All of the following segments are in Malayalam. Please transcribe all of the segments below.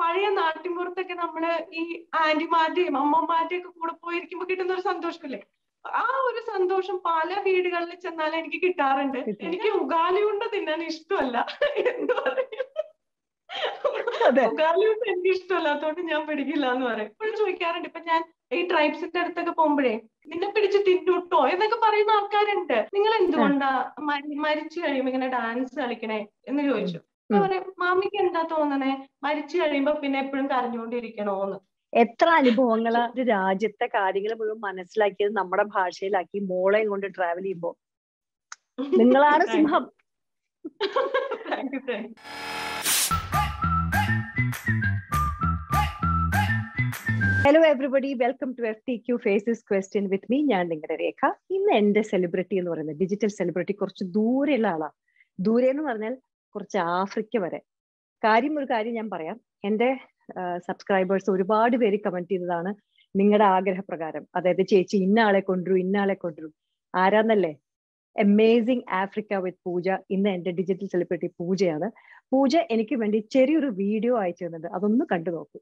പഴയ നാട്ടിൻപുറത്തൊക്കെ നമ്മള് ഈ ആന്റിമാരുടെയും അമ്മമാരുടെയും ഒക്കെ കൂടെ പോയിരിക്കുമ്പോ കിട്ടുന്ന ഒരു സന്തോഷമില്ലേ ആ ഒരു സന്തോഷം പല വീടുകളിൽ ചെന്നാൽ എനിക്ക് കിട്ടാറുണ്ട് കിട്ടും. എനിക്ക് ഉഗാലി ഉണ്ട തിന്നാൻ ഇഷ്ടമല്ല എന്ത് പറയും അതെ. ഉഗാലി ഉണ്ട എനിക്ക് ഇഷ്ടമല്ലാത്തോണ്ട് ഞാൻ പിടിക്കില്ല എന്ന് പറയും ഇപ്പോഴും ചോദിക്കാറുണ്ട് ഇപ്പൊ ഞാൻ ഈ ട്രൈബ്സിന്റെ അടുത്തൊക്കെ പോകുമ്പോഴേ നിന്നെ പിടിച്ച് തിന്നുട്ടോ എന്നൊക്കെ പറയുന്ന ആൾക്കാരുണ്ട് നിങ്ങൾ എന്തുകൊണ്ടാ മരി- മരിച്ചു കഴിയുമ്പോ ഇങ്ങനെ ഡാൻസ് കളിക്കണേ എന്ന് ചോദിച്ചു അപ്പൊ ഉം. പറയും മാമിക്ക് എന്താ തോന്നണേ മരിച്ചു കഴിയുമ്പോ പിന്നെ എപ്പോഴും കരഞ്ഞുകൊണ്ടിരിക്കണോന്ന് എത്ര അനുഭവങ്ങളാ ഒരു രാജ്യത്തെ കാര്യങ്ങൾ മുഴുവൻ മനസ്സിലാക്കിയത് നമ്മുടെ ഭാഷയിലാക്കി മോളെയും കൊണ്ട് ട്രാവൽ ചെയ്യുമ്പോ നിങ്ങളാണ് സിംഹം thank you thank you hello everybody welcome to F T Q faces question with me ഞാൻ നിങ്ങളുടെ രേഖ ഇന്ന് എന്റെ സെലിബ്രിറ്റി എന്ന് പറയുന്നത് ഡിജിറ്റൽ സെലിബ്രിറ്റി കുറച്ച് ദൂരെയുള്ള ആളാ ദൂരെ എന്ന് പറഞ്ഞാൽ കുറച്ച് ആഫ്രിക്ക വരെ കാര്യം ഒരു കാര്യം ഞാൻ പറയാം എന്റെ സബ്സ്ക്രൈബേഴ്സ് ഒരുപാട് പേര് കമന്റ് ചെയ്തതാണ് നിങ്ങളുടെ ആഗ്രഹപ്രകാരം അതായത് ചേച്ചി ഇന്ന ആളെ കൊണ്ടുവരൂ ഇന്ന ആളെ കൊണ്ടുവരൂ ആരാന്നല്ലേ അമേസിംഗ് ആഫ്രിക്ക വിത്ത് പൂജ ഇന്ന് എന്റെ ഡിജിറ്റൽ സെലിബ്രിറ്റി പൂജയാണ് പൂജ എനിക്ക് വേണ്ടി ചെറിയൊരു വീഡിയോ അയച്ചു തന്നത് അതൊന്ന് കണ്ടു നോക്കൂ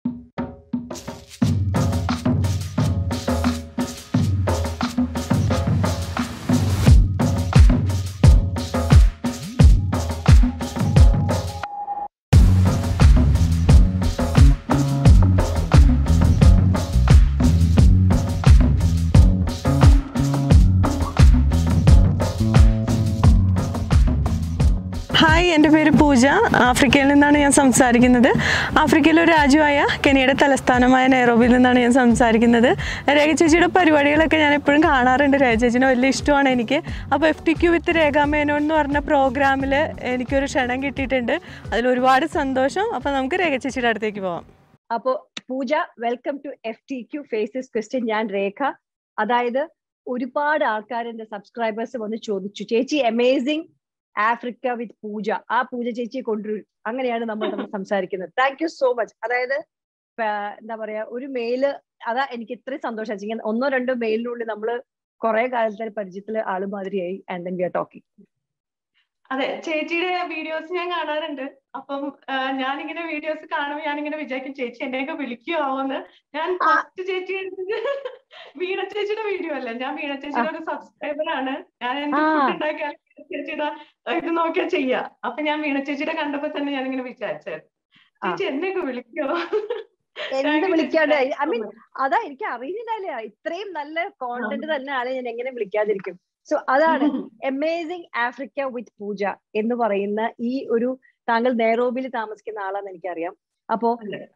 ഹായ് എൻ്റെ പേര് പൂജ ആഫ്രിക്കയിൽ നിന്നാണ് ഞാൻ സംസാരിക്കുന്നത് ആഫ്രിക്കയിലെ ഒരു രാജ്യമായ കെനിയയുടെ തലസ്ഥാനമായ നൈറോബിയിൽ നിന്നാണ് ഞാൻ സംസാരിക്കുന്നത് രേഖ ചേച്ചിയുടെ പരിപാടികളൊക്കെ ഞാൻ എപ്പോഴും കാണാറുണ്ട് രേഖ ചേച്ചിനെ വലിയ ഇഷ്ടമാണ് എനിക്ക് അപ്പോൾ F T Q with Rekha Menon എന്ന് പറഞ്ഞ പ്രോഗ്രാമിൽ എനിക്കൊരു ക്ഷണം കിട്ടിയിട്ടുണ്ട് അതിൽ ഒരുപാട് സന്തോഷം അപ്പോൾ നമുക്ക് രേഖ ചേച്ചിയുടെ അടുത്തേക്ക് പോവാം അപ്പോ Pooja welcome to F T Q faces question ഞാൻ രേഖ അതായത് ഒരുപാട് ആൾക്കാർ എന്റെ സബ്സ്ക്രൈബേഴ്സ് വന്ന് ചോദിച്ചു ചേച്ചി അമേസിംഗ് ആഫ്രിക്ക വിത്ത് പൂജ ആ പൂജ ചേച്ചിയെ കൊണ്ടുവരും അങ്ങനെയാണ് നമ്മൾ തമ്മിൽ സംസാരിക്കുന്നത് താങ്ക് യു സോ മച്ച് അതായത് പ- എന്താ പറയാ ഒരു മെയില് അതാ എനിക്ക് ഇത്രയും സന്തോഷം ഇങ്ങനെ ഒന്നോ രണ്ടോ മെയിലിനുള്ളിൽ നമ്മള് കുറെ കാലത്തെ പരിചയത്തില് ആള് മാതിരിയായി and then we are talking അതെ ചേച്ചിയുടെ വീഡിയോസ് ഞാൻ കാണാറുണ്ട് അപ്പം ആ, ഞാനിങ്ങനെ വീഡിയോസ് കാണുമ്പോൾ ഞാനിങ്ങനെ വിചാരിക്കും ചേച്ചി എന്നെയൊക്കെ വിളിക്കുവാവോന്ന് ഞാൻ ആ. ഫസ്റ്റ് ചേച്ചി എടുത്തത് വീണ ചേച്ചിയുടെ വീഡിയോ അല്ല ഞാൻ വീണ ചേച്ചിയുടെ ഒരു സബ്സ്ക്രൈബർ ആണ് ഞാൻ എന്ത് ആ. ഫുഡ് ഉണ്ടാക്കിയാൽ വീണ ചേച്ചിയുടെ ഇത് നോക്കിയാ ചെയ്യാ അപ്പൊ ഞാൻ വീണ ചേച്ചിയുടെ കണ്ടപ്പോ തന്നെ ഞാൻ ഇങ്ങനെ വിചാരിച്ചായിരുന്നു ആ. ചേച്ചി എന്നെയൊക്കെ വിളിക്കുവോ എന്ത് വിളിക്കാണ്ട് ഐ മീൻ അതാ എനിക്ക് അറിയുന്നില്ല ഇത്രയും നല്ല കോണ്ടന്റ് തന്നെയാണ് ഞാൻ എങ്ങനെ വിളിക്കാതിരിക്കും സോ അതാണ് അമേസിംഗ് ആഫ്രിക്ക വിത്ത് പൂജ എന്ന് പറയുന്ന ഈ ഒരു താങ്കൾ നെയ്റോബിയിൽ താമസിക്കുന്ന ആളാന്ന് എനിക്കറിയാം അപ്പോ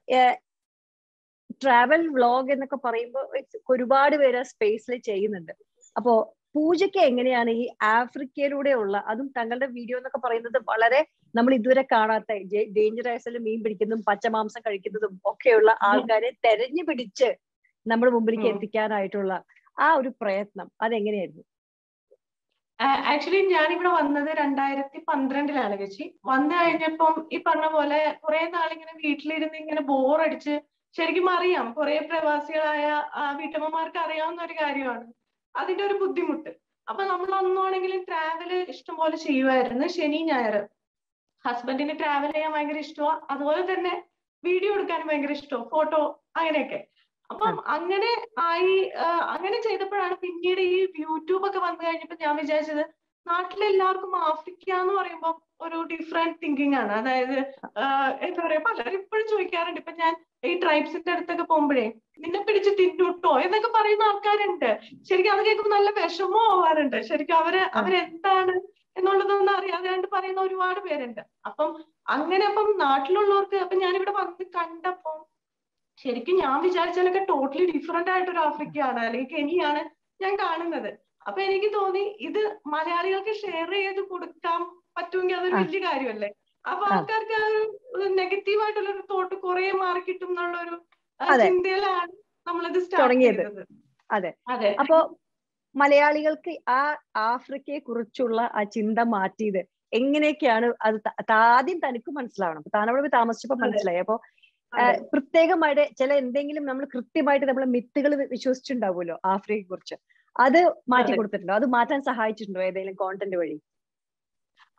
ട്രാവൽ വ്ളോഗ് എന്നൊക്കെ പറയുമ്പോൾ ഒരുപാട് പേര് സ്പേസിൽ ചെയ്യുന്നുണ്ട് അപ്പോ പൂജയ്ക്ക് എങ്ങനെയാണ് ഈ ആഫ്രിക്കയിലൂടെയുള്ള അതും തങ്ങളുടെ വീഡിയോ എന്നൊക്കെ പറയുന്നത് വളരെ നമ്മൾ ഇതുവരെ കാണാത്ത ഡേഞ്ചറസിൽ മീൻ പിടിക്കുന്നതും പച്ചമാംസം കഴിക്കുന്നതും ഒക്കെയുള്ള ആൾക്കാരെ തെരഞ്ഞു പിടിച്ച് നമ്മുടെ മുമ്പിലേക്ക് ഉം. എത്തിക്കാനായിട്ടുള്ള ആ ഒരു പ്രയത്നം അതെങ്ങനെയായിരുന്നു ആക്ച്വലി ഞാനിവിടെ വന്നത് രണ്ടായിരത്തി പന്ത്രണ്ടിലാണ് ചേച്ചി വന്നു കഴിഞ്ഞപ്പം ഈ പറഞ്ഞ പോലെ കുറെ നാളിങ്ങനെ വീട്ടിലിരുന്ന് ഇങ്ങനെ ബോറടിച്ച് ശരിക്കും അറിയാം കുറെ പ്രവാസികളായ ആ, വീട്ടമ്മമാർക്ക് അറിയാവുന്ന ഒരു കാര്യമാണ് അതിന്റെ ഒരു ബുദ്ധിമുട്ട് അപ്പൊ നമ്മൾ അന്നാണെങ്കിലും ട്രാവല് ഇഷ്ടംപോലെ ചെയ്യുമായിരുന്നു ശനി ഞായർ ഹസ്ബൻഡിന് ട്രാവൽ ചെയ്യാൻ ഭയങ്കര ഇഷ്ടമാണ് അതുപോലെ തന്നെ വീഡിയോ എടുക്കാനും ഭയങ്കര ഇഷ്ടമാണ് ഫോട്ടോ അങ്ങനെയൊക്കെ അപ്പം അങ്ങനെ ആയി ആ, അങ്ങനെ ചെയ്തപ്പോഴാണ് പിന്നീട് ഈ യൂട്യൂബ് ഒക്കെ വന്നു കഴിഞ്ഞപ്പോ ഞാൻ വിചാരിച്ചത് നാട്ടിലെല്ലാവർക്കും ആഫ്രിക്ക എന്ന് പറയുമ്പോൾ ഒരു ഡിഫറെന്റ് തിങ്കിങ് ആണ് അതായത് ആ, എന്താ പറയാ പലരും ഇപ്പോഴും ചോദിക്കാറുണ്ട് ഇപ്പൊ ഞാൻ ഈ ട്രൈബ്സിന്റെ അടുത്തൊക്കെ പോകുമ്പോഴേ നിന്നെ പിടിച്ച് തിന്നുട്ടോ എന്നൊക്കെ പറയുന്ന ആൾക്കാരുണ്ട് ശരിക്കും അത് കേൾക്കുമ്പോൾ നല്ല വിഷമം ആവാറുണ്ട് ശരിക്കും അവര് അവരെന്താണ് എന്നുള്ളതൊന്നും അറിയാതെ പറയുന്ന ഒരുപാട് പേരുണ്ട് അപ്പം അങ്ങനെ അപ്പം നാട്ടിലുള്ളവർക്ക് അപ്പൊ ഞാനിവിടെ വന്ന് കണ്ടപ്പം ശരിക്കും ഞാൻ വിചാരിച്ചാലൊക്കെ ടോട്ടലി ഡിഫറെന്റ് ആയിട്ടൊരു ആഫ്രിക്കയാണ് അല്ലെങ്കിൽ കെനിയാണ് ഞാൻ കാണുന്നത് അപ്പൊ എനിക്ക് തോന്നി ഇത് മലയാളികൾക്ക് ഷെയർ ചെയ്ത് കൊടുക്കാൻ പറ്റുമെങ്കിൽ അതൊരു ആ. വലിയ കാര്യമല്ലേ അപ്പൊ ആ. ആൾക്കാർക്ക് ആ ഒരു നെഗറ്റീവ് ആയിട്ടുള്ള ഒരു തോട്ട് കുറെ മാറി കിട്ടും എന്നുള്ള ഒരു ആ, അതെ. ചിന്തയിലാണ് നമ്മളിത് സ്റ്റാർട്ട് തുടങ്ങിയത്. ചെയ്തത് അതെ. അതെ അപ്പോ മലയാളികൾക്ക് ആ ആഫ്രിക്കയെ കുറിച്ചുള്ള ആ ചിന്ത മാറ്റിയത് എങ്ങനെയൊക്കെയാണ് അത് ത- ത- ആദ്യം തനിക്ക് മനസ്സിലാവണം അപ്പൊ താൻ അവിടെ പോയി താമസിച്ചപ്പോ അതെ. മനസ്സിലായി അപ്പൊ ആ, അതെ. പ്രത്യേകമായിട്ട് ചില എന്തെങ്കിലും നമ്മൾ കൃത്യമായിട്ട് നമ്മൾ മിത്തുകൾ വിശ്വസിച്ചിട്ടുണ്ടാവുമല്ലോ ആഫ്രിക്കയെ കുറിച്ച് അത് മാറ്റി അതെ. കൊടുത്തിട്ടുണ്ടോ അത് മാറ്റാൻ സഹായിച്ചിട്ടുണ്ടോ ഏതെങ്കിലും കോണ്ടന്റ് വഴി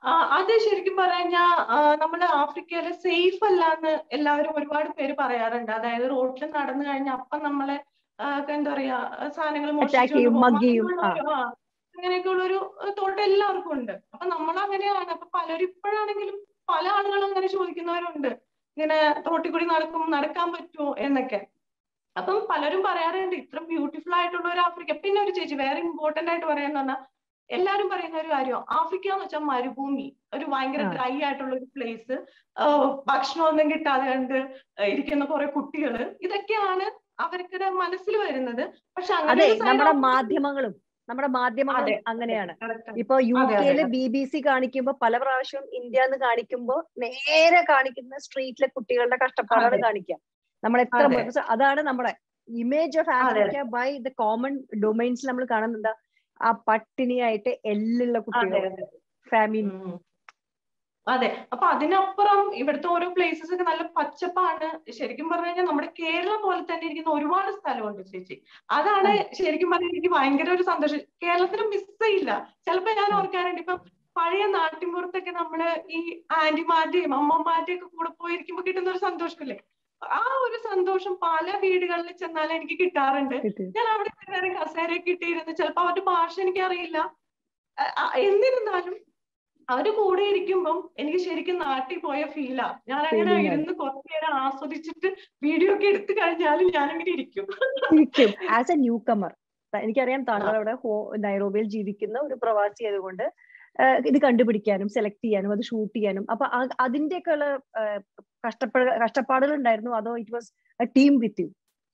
ആ, അത് ശരിക്കും പറഞ്ഞാൽ നമ്മുടെ ആഫ്രിക്കയില് സേഫ് അല്ലാന്ന് എല്ലാവരും ഒരുപാട് പേര് പറയാറുണ്ട് അതായത് റോഡിൽ നടന്നു കഴിഞ്ഞാൽ അപ്പം നമ്മളെ ആ, എന്താ പറയാ സാധനങ്ങൾ Attack ചെയ്യും, mug ചെയ്യും. അങ്ങനെയൊക്കെയുള്ള ഒരു തോട്ട് എല്ലാവർക്കും ഉണ്ട് അപ്പൊ നമ്മൾ അങ്ങനെയാണ് അപ്പൊ പലരും ഇപ്പോഴാണെങ്കിലും പല ആളുകളും അങ്ങനെ ചോദിക്കുന്നവരുണ്ട് ഇങ്ങനെ റോട്ടിൽ കൂടി നടക്കും നടക്കാൻ പറ്റുമോ എന്നൊക്കെ അപ്പം പലരും പറയാറുണ്ട് ഇത്ര ബ്യൂട്ടിഫുൾ ആയിട്ടുള്ള ഒരു ആഫ്രിക്ക പിന്നെ ഒരു ചേച്ചി വേറെ ഇമ്പോർട്ടന്റ് ആയിട്ട് പറയാന്ന് പറഞ്ഞാൽ എല്ലാരും പറയുന്ന ഒരു കാര്യം ആഫ്രിക്ക എന്ന് വെച്ചാൽ മരുഭൂമി ഒരു ഭയങ്കര ആ. ഡ്രൈ ആയിട്ടുള്ള ഒരു പ്ലേസ് ഭക്ഷണമൊന്നും കിട്ടാതെ കണ്ട് ഇരിക്കുന്ന കുറെ കുട്ടികള് ഇതൊക്കെയാണ് അവർക്കിടെ മനസ്സിൽ വരുന്നത് പക്ഷെ അങ്ങനെ അതെ ഒരു side നമ്മുടെ ആഫ്രിക്ക- മാധ്യമങ്ങളും നമ്മുടെ മാധ്യമങ്ങളും അതെ. അങ്ങനെയാണ് Correct ആണ്. ഇപ്പൊ യു അതെ, അതെ, കെയില് അതെ. ബി ബി സി കാണിക്കുമ്പോ പല പ്രാവശ്യവും ഇന്ത്യ എന്ന് കാണിക്കുമ്പോ നേരെ കാണിക്കുന്ന സ്ട്രീറ്റിലെ കുട്ടികളുടെ കഷ്ടപ്പാടാണ് അതെ. കാണിക്കുക നമ്മൾ എത്ര അതെ. മുഖ- അതാണ് നമ്മുടെ ഇമേജ് ഓഫ് അതെ. Africa by the common domains നമ്മൾ കാണുന്നുണ്ട് ആ പട്ടിണിയായിട്ട് എല്ലുള്ള അതെ കുട്ടികൾ അതെ ഫാമിലി ഉം. അതെ അപ്പൊ അതിനപ്പുറം ഇവിടുത്തെ ഓരോ പ്ലേസസ് ഒക്കെ നല്ല പച്ചപ്പാണ് ശരിക്കും പറഞ്ഞു കഴിഞ്ഞാൽ നമ്മുടെ കേരളം പോലെ തന്നെ ഇരിക്കുന്ന ഒരുപാട് സ്ഥലമുണ്ട് ചേച്ചി അതാണ് ശരിക്കും പറഞ്ഞാൽ എനിക്ക് ഭയങ്കര ഒരു സന്തോഷം കേരളത്തിന് മിസ് ചെയ്യില്ല ചിലപ്പോ ഞാൻ ഓർക്കാറുണ്ട് ഇപ്പം പഴയ നാട്ടിൻപുറത്തൊക്കെ നമ്മള് ഈ ആന്റിമാരുടെയും അമ്മമാരുടെയും ഒക്കെ കൂടെ പോയിരിക്കുമ്പോ കിട്ടുന്ന ഒരു സന്തോഷമില്ലേ ആ ഒരു സന്തോഷം പല വീടുകളിൽ ചെന്നാൽ എനിക്ക് കിട്ടാറുണ്ട് ഞാൻ അവിടെ നേരം കസേരയൊക്കെ ഇട്ടിരുന്ന് ചിലപ്പോ അവരുടെ ഭാഷ എനിക്കറിയില്ല അ- അ- എന്നിരുന്നാലും അവര് കൂടെ ഇരിക്കുമ്പം എനിക്ക് ശരിക്കും നാട്ടിൽ പോയ ഫീലാ ഞാൻ അങ്ങനെ Feeling ആണ്. ഇരുന്ന് കുറച്ചു നേരം ആസ്വദിച്ചിട്ട് വീഡിയോ ഒക്കെ എടുത്തു കഴിഞ്ഞാലും ഞാൻ അങ്ങനെ ഇരിക്കും ഇരിക്കും ആസ് എ ന്യൂ കമർ എനിക്കറിയാം താങ്കൾ അവിടെ ഹോ- നൈറോബിയിൽ ജീവിക്കുന്ന ഒരു പ്രവാസി ആയതുകൊണ്ട് ആഹ് ഇത് കണ്ടുപിടിക്കാനും സെലക്ട് ചെയ്യാനും അത് ഷൂട്ട് ചെയ്യാനും അപ്പൊ ആ- അതിന്റെയൊക്കെ ഉള്ള കഷ്ടപ്പാട് കഷ്ടപ്പാടുകൾ ഉണ്ടായിരുന്നു അതോ it was team with you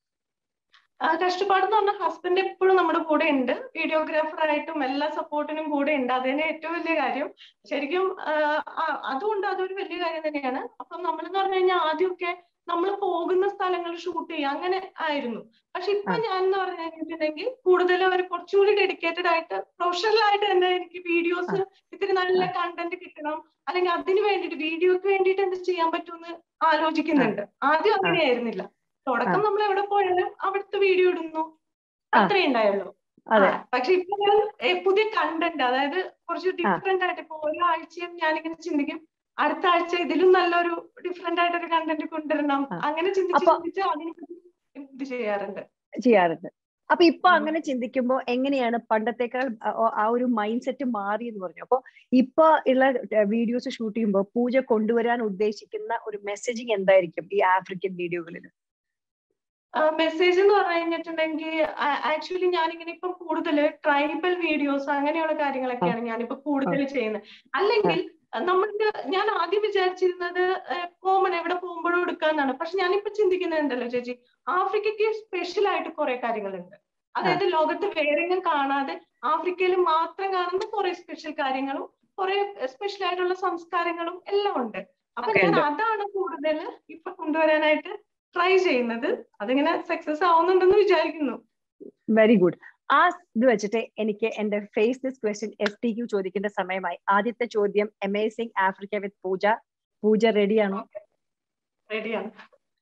ആ, കഷ്ടപ്പാടെന്ന് പറഞ്ഞാൽ ഹസ്ബൻഡ് എപ്പോഴും നമ്മുടെ കൂടെ ഉണ്ട് വീഡിയോഗ്രാഫർ ആയിട്ടും എല്ലാ സപ്പോർട്ടിനും കൂടെ ഉണ്ട് അതന്നെ ഏറ്റവും വലിയ കാര്യം ശരിക്കും ആ, ആ, അതുകൊണ്ട് അതൊരു വലിയ കാര്യം തന്നെയാണ് അപ്പം നമ്മളെന്ന് പറഞ്ഞു കഴിഞ്ഞാൽ ആദ്യമൊക്കെ നമ്മൾ പോകുന്ന സ്ഥലങ്ങൾ ഷൂട്ട് ചെയ്യുക അങ്ങനെ ആയിരുന്നു പക്ഷെ ഇപ്പൊ ആ. ഞാൻ എന്ന് പറഞ്ഞു കഴിഞ്ഞിട്ടുണ്ടെങ്കിൽ കൂടുതൽ അവർ കുറച്ചുകൂടി ഡെഡിക്കേറ്റഡ് ആയിട്ട് പ്രൊഫഷണൽ ആയിട്ട് തന്നെ എനിക്ക് വീഡിയോസ് ഇത്തിരി നല്ല കണ്ടന്റ് കിട്ടണം അല്ലെങ്കിൽ അതിന് വേണ്ടിയിട്ട് വീഡിയോക്ക് വേണ്ടിയിട്ട് എന്ത് ചെയ്യാൻ പറ്റുമെന്ന് ആലോചിക്കുന്നുണ്ട് ആദ്യം അങ്ങനെയായിരുന്നില്ല തുടക്കം നമ്മൾ എവിടെ പോയാലും അവിടുത്തെ വീഡിയോ ഇടുന്നു ആ. അത്രേ ഉണ്ടായുള്ളൂ അതെ ആ, പക്ഷെ ഇപ്പൊ ഞാൻ ഏ, പുതിയ കണ്ടന്റ് അതായത് കുറച്ച് ഡിഫറെന്റ് ആയിട്ട് ഇപ്പൊ ഓരോ ആഴ്ചയും ഞാനിങ്ങനെ ചിന്തിക്കും അടുത്ത ആഴ്ച ഇതിലും നല്ലൊരു ഡിഫറെന്റ് ആയിട്ടൊരു കണ്ടന്റ് കൊണ്ടുവരണം ആ. അങ്ങനെ ചിന്തിച്ച് അപ്പൊ- ചിന്തിച്ച് അതിനെപ്പറ്റി ഇത് ചെയ്യാറുണ്ട് ചെയ്യാറുണ്ട് അപ്പൊ ഇപ്പൊ ഉം. അങ്ങനെ ചിന്തിക്കുമ്പോ എങ്ങനെയാണ് പണ്ടത്തേക്കാൾ ആ- ആ- ആ ഒരു മൈൻഡ് സെറ്റ് മാറി എന്ന് പറഞ്ഞു അപ്പൊ ഇപ്പൊ ഉള്ള വീഡിയോസ് ഷൂട്ട് ചെയ്യുമ്പോൾ പൂജ കൊണ്ടുവരാൻ ഉദ്ദേശിക്കുന്ന ഒരു മെസ്സേജിങ് എന്തായിരിക്കും ഈ ആഫ്രിക്കൻ വീഡിയോകളിൽ മെസ്സേജ് എന്ന് പറഞ്ഞു കഴിഞ്ഞിട്ടുണ്ടെങ്കിൽ ആക്ച്വലി ഞാനിങ്ങനെ ഇപ്പൊ കൂടുതൽ ട്രൈബൽ വീഡിയോസ് അങ്ങനെയുള്ള കാര്യങ്ങളൊക്കെയാണ് ഞാനിപ്പോ കൂടുതൽ ചെയ്യുന്നത് അല്ലെങ്കിൽ നമ്മൾക്ക് ഞാൻ ആദ്യം വിചാരിച്ചിരുന്നത് കോമൺ എവിടെ പോകുമ്പോഴും എടുക്കാന്നാണ് പക്ഷെ ഞാനിപ്പോ ചിന്തിക്കുന്നുണ്ടല്ലോ ചേച്ചി ആഫ്രിക്കയ്ക്ക് സ്പെഷ്യൽ ആയിട്ട് കുറെ കാര്യങ്ങളുണ്ട് അതായത് ലോകത്ത് വേറെങ്ങും കാണാതെ ആഫ്രിക്കയിൽ മാത്രം കാണുന്ന കുറെ സ്പെഷ്യൽ കാര്യങ്ങളും കുറെ സ്പെഷ്യൽ ആയിട്ടുള്ള സംസ്കാരങ്ങളും എല്ലാം ഉണ്ട് അപ്പൊ ഒക്കെ ഞാൻ ഉണ്ട്. അതാണ് കൂടുതൽ ഇപ്പൊ കൊണ്ടുവരാനായിട്ട് ട്രൈ ചെയ്യുന്നത് അതിങ്ങനെ സക്സസ് ആവുന്നുണ്ടെന്ന് വിചാരിക്കുന്നു വെരി ഗുഡ് ആ ഇത് വെച്ചിട്ട് എനിക്ക് എന്റെ face this question S T Q ചോദിക്കേണ്ട സമയമായി ആദ്യത്തെ ചോദ്യം അമേസിംഗ് ആഫ്രിക്ക വിത്ത് പൂജ പൂജ റെഡിയാണോ റെഡിയാണ്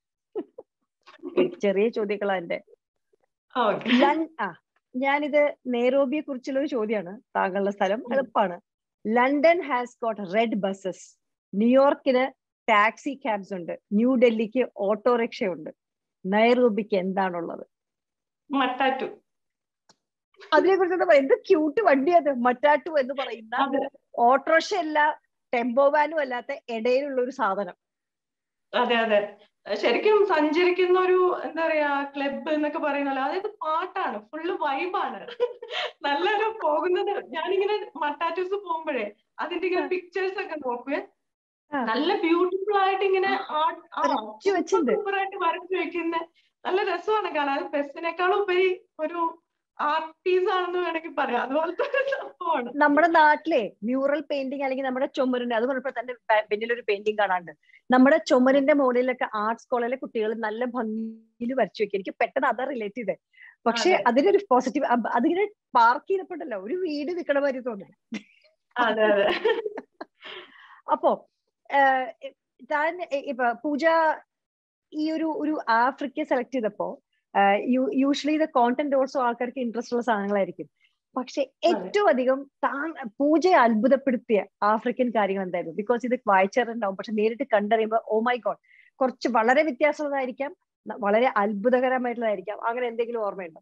ചെറിയ ചോദ്യങ്ങളാ എന്റെ ഓക്കെ ലൺ ആ ഞാനിത് നെയ്റോബിയെ കുറിച്ചുള്ള ഒരു ചോദ്യമാണ് താങ്കളുടെ സ്ഥലം ഉം. എളുപ്പമാണ് London has got red buses ന്യൂയോർക്കിന് ടാക്സി ക്യാബ്സ് ഉണ്ട് ന്യൂഡൽഹിക്ക് ഓട്ടോറിക്ഷ ഉണ്ട് നൈറോബിക്ക് എന്താണുള്ളത് മട്ടാറ്റു അതിനെ കുറിച്ച് എന്ത് ക്യൂട്ട് വണ്ടിയത് മറ്റാട്ടു എന്ന് പറയുന്ന അതെ ഓട്ടോറിക്ഷ അല്ല ടെമ്പോ വാനും അല്ലാത്ത ഇടയിലുള്ള ഒരു സാധനം അതെ അതെ ശരിക്കും സഞ്ചരിക്കുന്ന ഒരു എന്താ പറയാ ക്ലബ് എന്നൊക്കെ പറയുന്നല്ലോ അതായത് പാട്ടാണ് ഫുള്ള് വൈബാണ് നല്ലൊരു പോകുന്നത് ഞാനിങ്ങനെ മട്ടാറ്റൂസ് പോകുമ്പോഴേ അതിന്റെ ഇങ്ങനെ പിക്ചേഴ്സ് ഒക്കെ നോക്കുവേ ആ. നല്ല ബ്യൂട്ടിഫുൾ ആയിട്ട് ഇങ്ങനെ വരച്ചു വെച്ചിട്ടുണ്ട്. സൂപ്പറായിട്ട് വരച്ചു വെക്കുന്ന നല്ല രസമാണ് കാണാൻ ബസ്സിനേക്കാളും ഉപരി ഒരു ആർട്ട് പീസ് ആണെന്ന് വേണമെങ്കിൽ പറയാം അതുപോലത്തെ ഒരു സംഭവമാണ് നമ്മുടെ നാട്ടിലെ മ്യൂറൽ പെയിന്റിങ് അല്ലെങ്കിൽ നമ്മുടെ ചുമരിന്റെ അത് പറഞ്ഞപ്പോൾ തന്നെ പിന്നിൽ ഒരു പെയിന്റിങ് കാണാണ്ട് നമ്മുടെ ചുമരിന്റെ മുകളിലൊക്കെ ആർട്സ് കോളേജിലെ കുട്ടികൾ നല്ല ഭംഗിയിൽ വരച്ചു വെക്കും എനിക്ക് പെട്ടെന്ന് അതാ റിലേറ്റ് ചെയ്തത് പക്ഷെ അതെ. അതിനൊരു പോസിറ്റീവ് അതിങ്ങനെ പാർക്ക് ചെയ്തപ്പോണ്ടല്ലോ ഒരു വീട് നിൽക്കണ മാതിരി തോന്നി അതെ അതെ അപ്പോ ആഹ് താൻ ഇപ്പൊ പൂജ ഈ ഒരു ഒരു ആഫ്രിക്ക സെലക്ട് ചെയ്തപ്പോ യൂഷ്വലി ഇത് കോണ്ടന്റ് ഓൾസോ ആൾക്കാർക്ക് ഇൻട്രസ്റ്റ് ഉള്ള സാധനങ്ങളായിരിക്കും പക്ഷെ ഏറ്റവും അധികം താൻ പൂജയെ അത്ഭുതപ്പെടുത്തിയ ആഫ്രിക്കൻ കാര്യങ്ങൾ എന്തായിരുന്നു ബിക്കോസ് ഇത് വായിച്ചിട്ടുണ്ടാവും പക്ഷെ നേരിട്ട് കണ്ടറിയുമ്പോൾ ഓ മൈ ഗോഡ് കുറച്ച് വളരെ വ്യത്യാസമുള്ളതായിരിക്കാം ന- വളരെ അത്ഭുതകരമായിട്ടുള്ളതായിരിക്കാം അങ്ങനെ എന്തെങ്കിലും ഓർമ്മയുണ്ടോ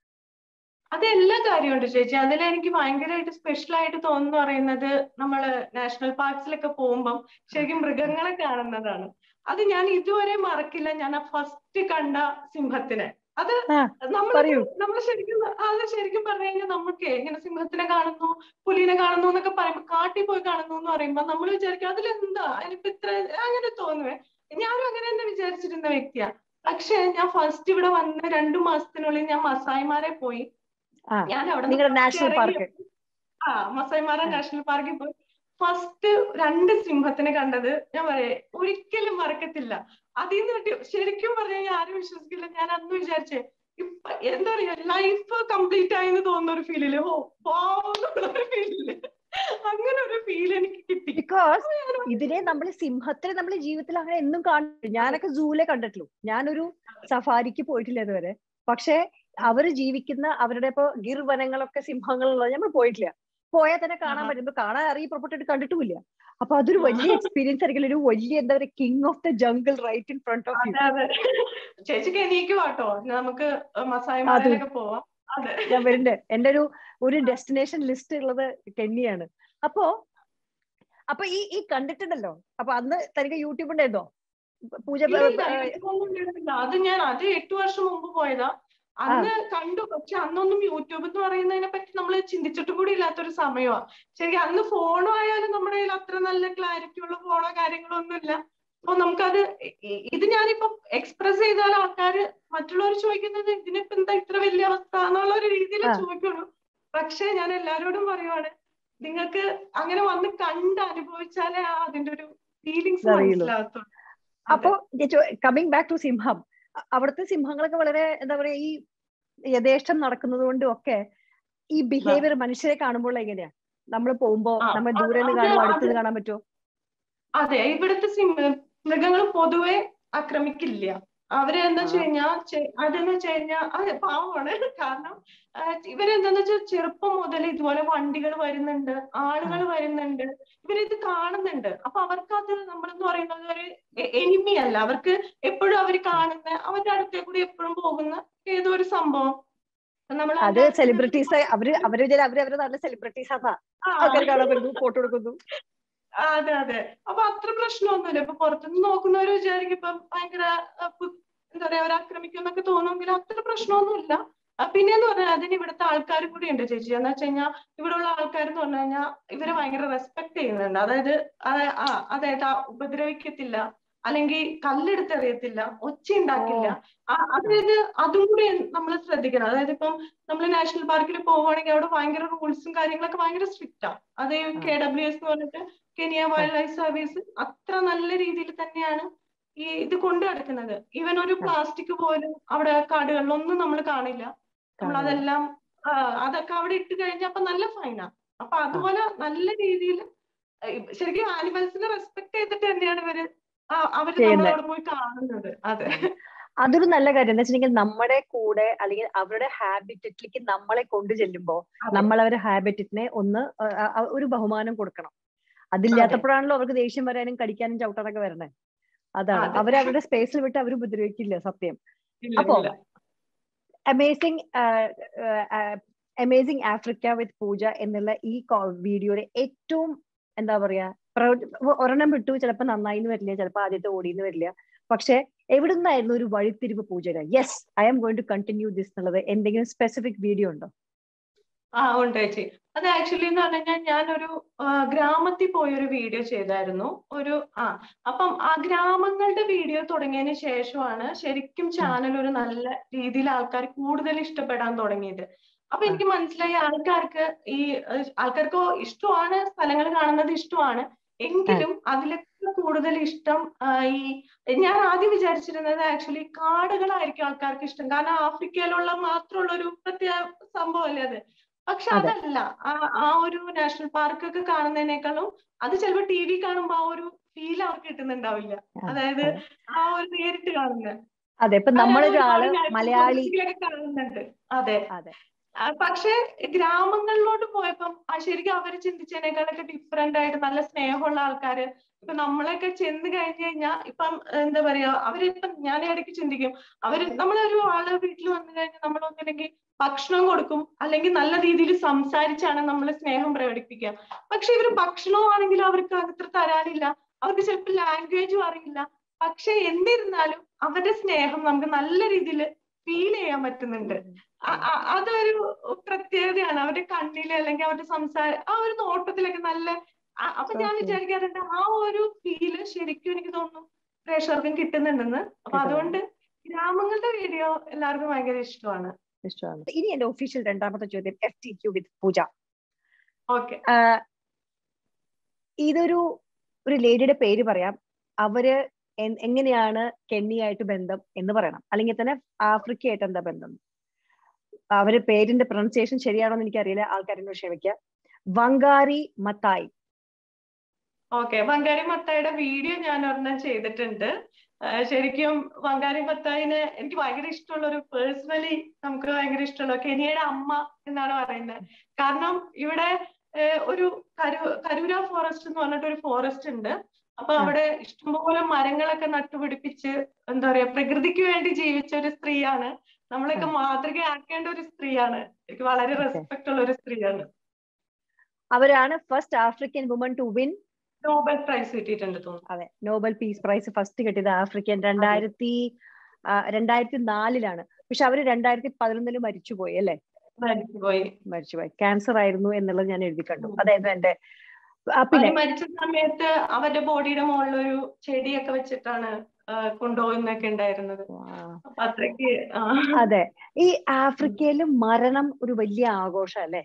അത് എല്ലാ കാര്യമുണ്ട് ചേച്ചി അതിൽ എനിക്ക് ഭയങ്കരമായിട്ട് സ്പെഷ്യൽ ആയിട്ട് തോന്നുന്നു പറയുന്നത് നമ്മള് നാഷണൽ പാർക്സിലൊക്കെ പോകുമ്പം ശരിക്കും മൃഗങ്ങളെ കാണുന്നതാണ് അത് ഞാൻ ഇതുവരെ മറക്കില്ല ഞാൻ ആ ഫസ്റ്റ് കണ്ട സിംഹത്തിനെ അത് ആ, നമ്മൾ പറയൂ. നമ്മൾ ശരിക്കും അത് ശരിക്കും പറഞ്ഞു കഴിഞ്ഞാൽ നമുക്ക് ഇങ്ങനെ സിംഹത്തിനെ കാണുന്നു പുലിനെ കാണുന്നു എന്നൊക്കെ പറയുമ്പോൾ കാട്ടിൽ പോയി കാണുന്നു എന്ന് പറയുമ്പോൾ നമ്മൾ വിചാരിക്കും അതിലെന്താ അതിനിപ്പോ ഇത്ര അങ്ങനെ തോന്നുവേ ഞാനും അങ്ങനെ തന്നെ വിചാരിച്ചിരുന്ന വ്യക്തിയാ പക്ഷെ ഞാൻ ഫസ്റ്റ് ഇവിടെ വന്ന് രണ്ടു മാസത്തിനുള്ളിൽ ഞാൻ മസായിമാരെ പോയി ആ ഞാൻ അവിടെ നിങ്ങളുടെ നാഷണൽ പാർക്ക് ആ മസായിമാര നാഷണൽ പാർക്കിൽ പോയി ഫസ്റ്റ് രണ്ട് സിംഹത്തിനെ കണ്ടത് ഞാൻ പറയേ ഒരിക്കലും മറക്കത്തില്ല അതിൽ നിന്ന് കിട്ടി ശരിക്കും പറഞ്ഞു കഴിഞ്ഞാൽ ആരും വിശ്വസിക്കില്ല ഞാൻ അന്ന് വിചാരിച്ചേ ഇപ്പൊ എന്താ പറയാ ലൈഫ് കംപ്ലീറ്റ് ആയെന്ന് തോന്നുന്ന ഒരു ഫീലില് ഓ പാവുന്നുള്ള ഒരു ഫീലില് അങ്ങനെ ഒരു ഫീൽ എനിക്ക് കിട്ടി ബിക്കോസ് ഇതിനെ നമ്മൾ സിംഹത്തിനെ നമ്മൾ ജീവിതത്തിൽ അങ്ങനെ എന്നും കാണില്ല ഞാനൊക്കെ സൂലെ കണ്ടിട്ടുള്ളൂ ഞാനൊരു സഫാരിക്ക് പോയിട്ടില്ല ഇതുവരെ പക്ഷെ അവര് ജീവിക്കുന്ന അവരുടെ ഇപ്പൊ ഗിർ വനങ്ങളൊക്കെ സിംഹങ്ങളുള്ളത് നമ്മൾ പോയിട്ടില്ല പോയാൽ തന്നെ കാണാൻ ആഹാ. പറ്റും ഇപ്പൊ കാണാൻ അറിയപ്പെട്ടിട്ട് കണ്ടിട്ടുമില്ല അപ്പൊ അതൊരു വലിയ എക്സ്പീരിയൻസ് ആയിരിക്കും ഒരു വലിയ എന്താ പറയുക king of the jungle right in front of you അതെ അതെ ചേച്ചിക്ക് എനിക്ക് കേട്ടോ നമുക്ക് മസായിമാരിലൊക്കെ പോവാം അതെ ഞാൻ വരുന്നുണ്ട് എന്റെ ഒരു ഒരു ഡെസ്റ്റിനേഷൻ ലിസ്റ്റ് ഉള്ളത് കെന്നിയാണ് അപ്പോ അപ്പൊ ഈ ഈ കണ്ടിട്ടുണ്ടല്ലോ അപ്പൊ അന്ന് തനിക്ക് യൂട്യൂബ് ഉണ്ടായിരുന്നോ പൂജ ഇല്ല, ഇല്ല, യൂട്യൂബൊന്നും ഉണ്ടായിരുന്നില്ല. അത് ഞാൻ അത് എട്ടു വർഷം മുമ്പ് പോയതാ അന്ന് കണ്ടു പക്ഷെ അന്നൊന്നും യൂട്യൂബ് എന്ന് പറയുന്നതിനെ പറ്റി നമ്മൾ ചിന്തിച്ചിട്ടും കൂടി ഇല്ലാത്തൊരു സമയമാ ശരിക്കും അന്ന് ഫോണോ ആയാലും നമ്മുടെ കയ്യിൽ അത്ര നല്ല ക്ലാരിറ്റി ഉള്ള ഫോണോ കാര്യങ്ങളോ ഒന്നുമില്ല അപ്പൊ നമുക്കത് ഇ- ഇ- ഇത് ഞാനിപ്പോ എക്സ്പ്രസ് ചെയ്താൽ ആൾക്കാര് മറ്റുള്ളവർ ചോദിക്കുന്നത് ഇതിനിപ്പോ എന്താ ഇത്ര വലിയ അവസ്ഥ എന്നുള്ള ഒരു രീതിയിൽ ആ. ചോദിക്കുള്ളൂ പക്ഷെ ഞാൻ എല്ലാരോടും പറയുവാണ് നിങ്ങൾക്ക് അങ്ങനെ വന്ന് കണ്ട് അനുഭവിച്ചാലേ ആ അതിന്റെ ഒരു ഫീലിങ്സ് അറിയുള്ളൂ. മനസ്സിലാകത്തുള്ളൂ അപ്പോ കമ്മിങ് ബാക്ക് ടു സിംഹം അ- അവിടുത്തെ സിംഹങ്ങളൊക്കെ വളരെ എന്താ പറയാ ഈ യഥേഷ്ടം നടക്കുന്നത് കൊണ്ടും ഒക്കെ ഈ ബിഹേവിയർ മനുഷ്യരെ കാണുമ്പോൾ എങ്ങനെയാ നമ്മൾ പോകുമ്പോ ആ, നമ്മൾ അത് ദൂരെ നിന്ന് അത് കാണുമ്പോൾ അത് അടുത്തുനിന്ന് കാണാൻ പറ്റുമോ അതെ ഇവിടുത്തെ മൃഗങ്ങൾ പൊതുവെ ആക്രമിക്കില്ല അവര് എന്താ വെച്ച് ആ. കഴിഞ്ഞാൽ അതെന്ന് വെച്ച് കഴിഞ്ഞാൽ അതെ പാവമാണ് കാരണം ആ, ഇവരെന്താന്ന് വെച്ചാൽ ചെറുപ്പം മുതൽ ഇതുപോലെ വണ്ടികൾ വരുന്നുണ്ട് ആളുകൾ വരുന്നുണ്ട് ഇവരിത് കാണുന്നുണ്ട് അപ്പൊ അവർക്ക് അത് നമ്മളെന്ന് പറയുന്നത് ഒരു എനിമി അല്ല അവർക്ക് എപ്പോഴും അവർ കാണുന്ന അവരുടെ അടുത്തേ കൂടി എപ്പോഴും പോകുന്ന ഏതോ ഒരു സംഭവം നമ്മൾ അത് സെലിബ്രിറ്റീസ് അവര് അവര് വിചാരം അവര് അവര് നല്ല സെലിബ്രിറ്റീസ് ആണെന്നാ ആൾക്കാർ കാണാൻ പറ്റുന്നു ഫോട്ടോ എടുക്കുന്നു ആ, അതെ അതെ അപ്പൊ അത്ര പ്രശ്നമൊന്നുമില്ല ഇപ്പൊ പുറത്തുനിന്ന് നോക്കുന്നവര് വിചാരിക്കും ഇപ്പൊ ഭയങ്കര ആ, പു- എന്താ പറയാ അവർ ആക്രമിക്കും എന്നൊക്കെ തോന്നുമെങ്കിൽ അത്ര പ്രശ്നമൊന്നുമില്ല ആ, പിന്നെന്ന് പറഞ്ഞാൽ അതിന് ഇവിടുത്തെ ആൾക്കാർ കൂടി ഉണ്ട് ചേച്ചി എന്ന് വെച്ച് കഴിഞ്ഞാൽ ഇവിടെ ഉള്ള ആൾക്കാർ എന്ന് പറഞ്ഞു കഴിഞ്ഞാൽ ഇവരെ ഭയങ്കര റെസ്പെക്ട് ചെയ്യുന്നുണ്ട് അതായത് ആ- ആ അതായത് ആ ഉപദ്രവിക്കത്തില്ല അല്ലെങ്കിൽ കല്ലെടുത്തെറിയത്തില്ല ഒച്ച ഉണ്ടാക്കില്ല ആ- അതായത് അതും കൂടി നമ്മൾ ശ്രദ്ധിക്കണം അതായത് ഇപ്പം നമ്മൾ നാഷണൽ പാർക്കിൽ പോവുകയാണെങ്കിൽ അവിടെ ഭയങ്കര റൂൾസും കാര്യങ്ങളൊക്കെ ഭയങ്കര സ്ട്രിക്റ്റ് ആണ് അത് കെ ഡബ്ല്യു എസ് എന്ന് പറഞ്ഞിട്ട് കെനിയ വൈൽഡ് ലൈഫ് സർവീസ് അത്ര നല്ല രീതിയിൽ തന്നെയാണ് ഈ ഇത് കൊണ്ടു നടക്കുന്നത് ഈവൻ ഒരു പ്ലാസ്റ്റിക് പോലും അവിടെ കാടുകളിലൊന്നും നമ്മൾ കാണില്ല നമ്മൾ അതെല്ലാം ആ, അതൊക്കെ അവിടെ ഇട്ട് കഴിഞ്ഞാൽ അപ്പൊ നല്ല ഫൈനാ അപ്പൊ അതുപോലെ നല്ല രീതിയിൽ ശരിക്കും ആനിമൽസിനെ റെസ്പെക്ട് ചെയ്തിട്ട് തന്നെയാണ് ഇവര് ആ, അവര് ചെയ്യുന്നെ. നമ്മളവിടെ പോയി കാണുന്നത് അതെ അതൊരു നല്ല കാര്യം എന്താ വെച്ചിട്ടുണ്ടെങ്കിൽ നമ്മുടെ കൂടെ അല്ലെങ്കിൽ അവരുടെ ഹാബിറ്ററ്റിലേക്ക് നമ്മളെ കൊണ്ടു ചെല്ലുമ്പോ അതെ. നമ്മൾ അവരുടെ ഹാബിറ്ററ്റിനെ ഒന്ന് ആ, ആ, ഒരു ബഹുമാനം കൊടുക്കണം അതില്ലാത്തപ്പോഴാണല്ലോ അവർക്ക് ദേഷ്യം വരാനും കടിക്കാനും ചവിട്ടാനൊക്കെ വരണേ അതാണ് അതെ. അവർ അവരുടെ സ്പേസിൽ വിട്ട് അവർ ഉപദ്രവിക്കില്ല സത്യം ഇല്ല, അപ്പോ ഇല്ല. Amazing amazing Africa with Pooja എന്നുള്ള ഈ വീഡിയോയുടെ ഏറ്റവും എന്താ പറയാ പ്രൗ- ഒരെണ്ണം വിട്ടു ചിലപ്പോ നന്നായിന്ന് വരില്ല ചിലപ്പോ ആദ്യത്തെ ഓടിന്ന് വരില്ല പക്ഷെ എവിടുന്നായിരുന്നു ഒരു വഴിത്തിരിവ് പൂജയുടെ yes I'm going to continue this എന്നുള്ളത് എന്തെങ്കിലും സ്പെസിഫിക് വീഡിയോ ഉണ്ടോ ആ ഉണ്ട് ചേച്ചി അത് ആക്ച്വലി എന്ന് പറഞ്ഞു കഴിഞ്ഞാൽ ഞാനൊരു ആ, ഗ്രാമത്തിൽ പോയൊരു വീഡിയോ ചെയ്തായിരുന്നു ഒരു ആ അപ്പം ആ ഗ്രാമങ്ങളുടെ വീഡിയോ തുടങ്ങിയതിന് ശേഷമാണ് ശരിക്കും ചാനൽ ഒരു നല്ല രീതിയിൽ ആൾക്കാർ കൂടുതൽ ഇഷ്ടപ്പെടാൻ തുടങ്ങിയത് അപ്പൊ എനിക്ക് മനസ്സിലായി ആൾക്കാർക്ക് ഈ ഏഹ്, ആൾക്കാർക്ക് ഇഷ്ടമാണ് സ്ഥലങ്ങൾ കാണുന്നത് ഇഷ്ടമാണ് എങ്കിലും അതിലൊക്കെ കൂടുതൽ ഇഷ്ടം ആ, ഈ ഞാൻ ആദ്യം വിചാരിച്ചിരുന്നത് ആക്ച്വലി കാടുകളായിരിക്കും ആൾക്കാർക്ക് ഇഷ്ടം കാരണം ആഫ്രിക്കയിലുള്ള മാത്രമുള്ള ഒരു പ്രത്യേക സംഭവമല്ലേ അത് പക്ഷെ അതെ. അതല്ല ആ ആ ഒരു നാഷണൽ പാർക്ക് ഒക്കെ കാണുന്നതിനേക്കാളും അത് ചിലപ്പോ ടി വി കാണുമ്പോ ആ ഒരു ഫീൽ അവർക്ക് കിട്ടുന്നുണ്ടാവില്ല അതായത് ആ ഒരു നേരിട്ട് കാണുന്ന അതെ ഇപ്പൊ നമ്മളൊരാള് ഒരുപാട് national മലയാളി geographic ലൊക്കെ കാണുന്നുണ്ട് അതെ അതെ ആ, പക്ഷേ ഗ്രാമങ്ങളിലോട്ട് പോയപ്പം ആ ശരിക്കും അവര് ചിന്തിച്ചതിനേക്കാളൊക്കെ ഡിഫറെന്റ് ആയിട്ട് നല്ല സ്നേഹമുള്ള ആൾക്കാര് ഇപ്പൊ നമ്മളൊക്കെ ചെന്ന് കഴിഞ്ഞു കഴിഞ്ഞാൽ ഇപ്പം എന്താ പറയാ അവരിപ്പം ഞാൻ ഇടയ്ക്ക് ചിന്തിക്കും അവര് നമ്മളൊരു ആള് വീട്ടിൽ വന്നു കഴിഞ്ഞാൽ നമ്മൾ ഒന്നില്ലെങ്കിൽ ഭക്ഷണം കൊടുക്കും അല്ലെങ്കിൽ നല്ല രീതിയിൽ സംസാരിച്ചാണ് നമ്മൾ സ്നേഹം പ്രകടിപ്പിക്കുക പക്ഷെ ഇവര് ഭക്ഷണമാണെങ്കിലും അവർക്ക് അത്ര തരാനില്ല അവർക്ക് ചിലപ്പോൾ ലാംഗ്വേജും അറിയില്ല പക്ഷെ എന്നിരുന്നാലും അവരുടെ സ്നേഹം നമുക്ക് നല്ല രീതിയിൽ ഫീൽ ചെയ്യാൻ പറ്റുന്നുണ്ട് അ- അ- അതൊരു പ്രത്യേകതയാണ് അവരുടെ കണ്ണില് അല്ലെങ്കിൽ അവരുടെ സംസാരം ആ ഒരു നോട്ടത്തിലൊക്കെ നല്ല അ- അപ്പൊ ഞാൻ Okay. വിചാരിക്കാറുണ്ട് ആ ഒരു ഫീല് ശരിക്കും എനിക്ക് തോന്നുന്നു പ്രേക്ഷകർക്കും കിട്ടുന്നുണ്ടെന്ന് അപ്പൊ കിട്ടുന്നുണ്ട്. അതുകൊണ്ട് ഗ്രാമങ്ങളുടെ വീഡിയോ എല്ലാവർക്കും ഭയങ്കര ഇഷ്ടമാണ് ഇഷ്ടമാണ് ഇനി എന്റെ ഒഫീഷ്യൽ രണ്ടാമത്തെ ചോദ്യം F T Q with Pooja okay ah ഇതൊരു ഒരു ലേഡിയുടെ പേര് പറയാം അവര് എൻ- എങ്ങനെയാണ് കെന്നിയായിട്ട് ബന്ധം എന്ന് പറയണം അല്ലെങ്കിൽ തന്നെ ആഫ്രിക്കയായിട്ട് എന്താ ബന്ധം അവര് പേരിന്റെ പ്രൊണൗൺസിയേഷൻ ശരിയാണോ എന്ന് എനിക്കറിയില്ല ആൾക്കാരെന്നോട് ക്ഷമിക്കുക വങ്കാരി മത്തായി ഓക്കെ വങ്കാരി മത്തായിയുടെ വീഡിയോ ഞാൻ ഒരെണ്ണം ചെയ്തിട്ടുണ്ട് ആ, ശരിക്കും വങ്കാരി മത്തായിന് എനിക്ക് ഭയങ്കര ഇഷ്ടമുള്ള ഒരു പേഴ്സണലി നമുക്ക് ഭയങ്കര ഇഷ്ടമുള്ള കെനിയയുടെ അമ്മ എന്നാണ് പറയുന്നത് കാരണം ഇവിടെ ഏ, ഒരു കരു കരൂര ഫോറസ്റ്റ് എന്ന് പറഞ്ഞിട്ട് ഒരു ഫോറസ്റ്റ് ഉണ്ട് അപ്പൊ ആ. അവിടെ ഇഷ്ടംപോലെ മരങ്ങളൊക്കെ നട്ടുപിടിപ്പിച്ച് എന്താ പറയാ പ്രകൃതിക്ക് വേണ്ടി ജീവിച്ച ഒരു സ്ത്രീയാണ് നമ്മളൊക്കെ മാതൃകയാക്കേണ്ട ഒരു സ്ത്രീയാണ് എനിക്ക് വളരെ Okay. റെസ്പെക്ട് ഉള്ള ഒരു സ്ത്രീയാണ് അവരാണ് first African woman to win Nobel prize കിട്ടിയിട്ടുണ്ട് തോന്നുന്നു അതെ നോബൽ പീസ് പ്രൈസ് ഫസ്റ്റ് കിട്ടിയത് ആഫ്രിക്കൻ രണ്ടായിരത്തി ആ, രണ്ടായിരത്തി നാലിലാണ് പക്ഷെ അവര് രണ്ടായിരത്തി പതിനൊന്നില് മരിച്ചുപോയി അല്ലെ മരിച്ചുപോയി മരിച്ചുപോയി ക്യാൻസർ ആയിരുന്നു എന്നുള്ളത് ഞാൻ എഴുതി കണ്ടു ഉം. അതായിരുന്നു എന്റെ ആ, പിന്നെ അവര് മരിച്ച സമയത്ത് അവരുടെ ബോഡിയുടെ മുകളിൽ ഒരു ചെടിയൊക്കെ വെച്ചിട്ടാണ് ആ, കൊണ്ടുപോകുന്നൊക്കെ ഉണ്ടായിരുന്നത് wow. അപ്പൊ അത്രയ്ക്ക് ആ, അതെ ഈ ആഫ്രിക്കയില് മരണം ഒരു വലിയ ആഘോഷം അല്ലെ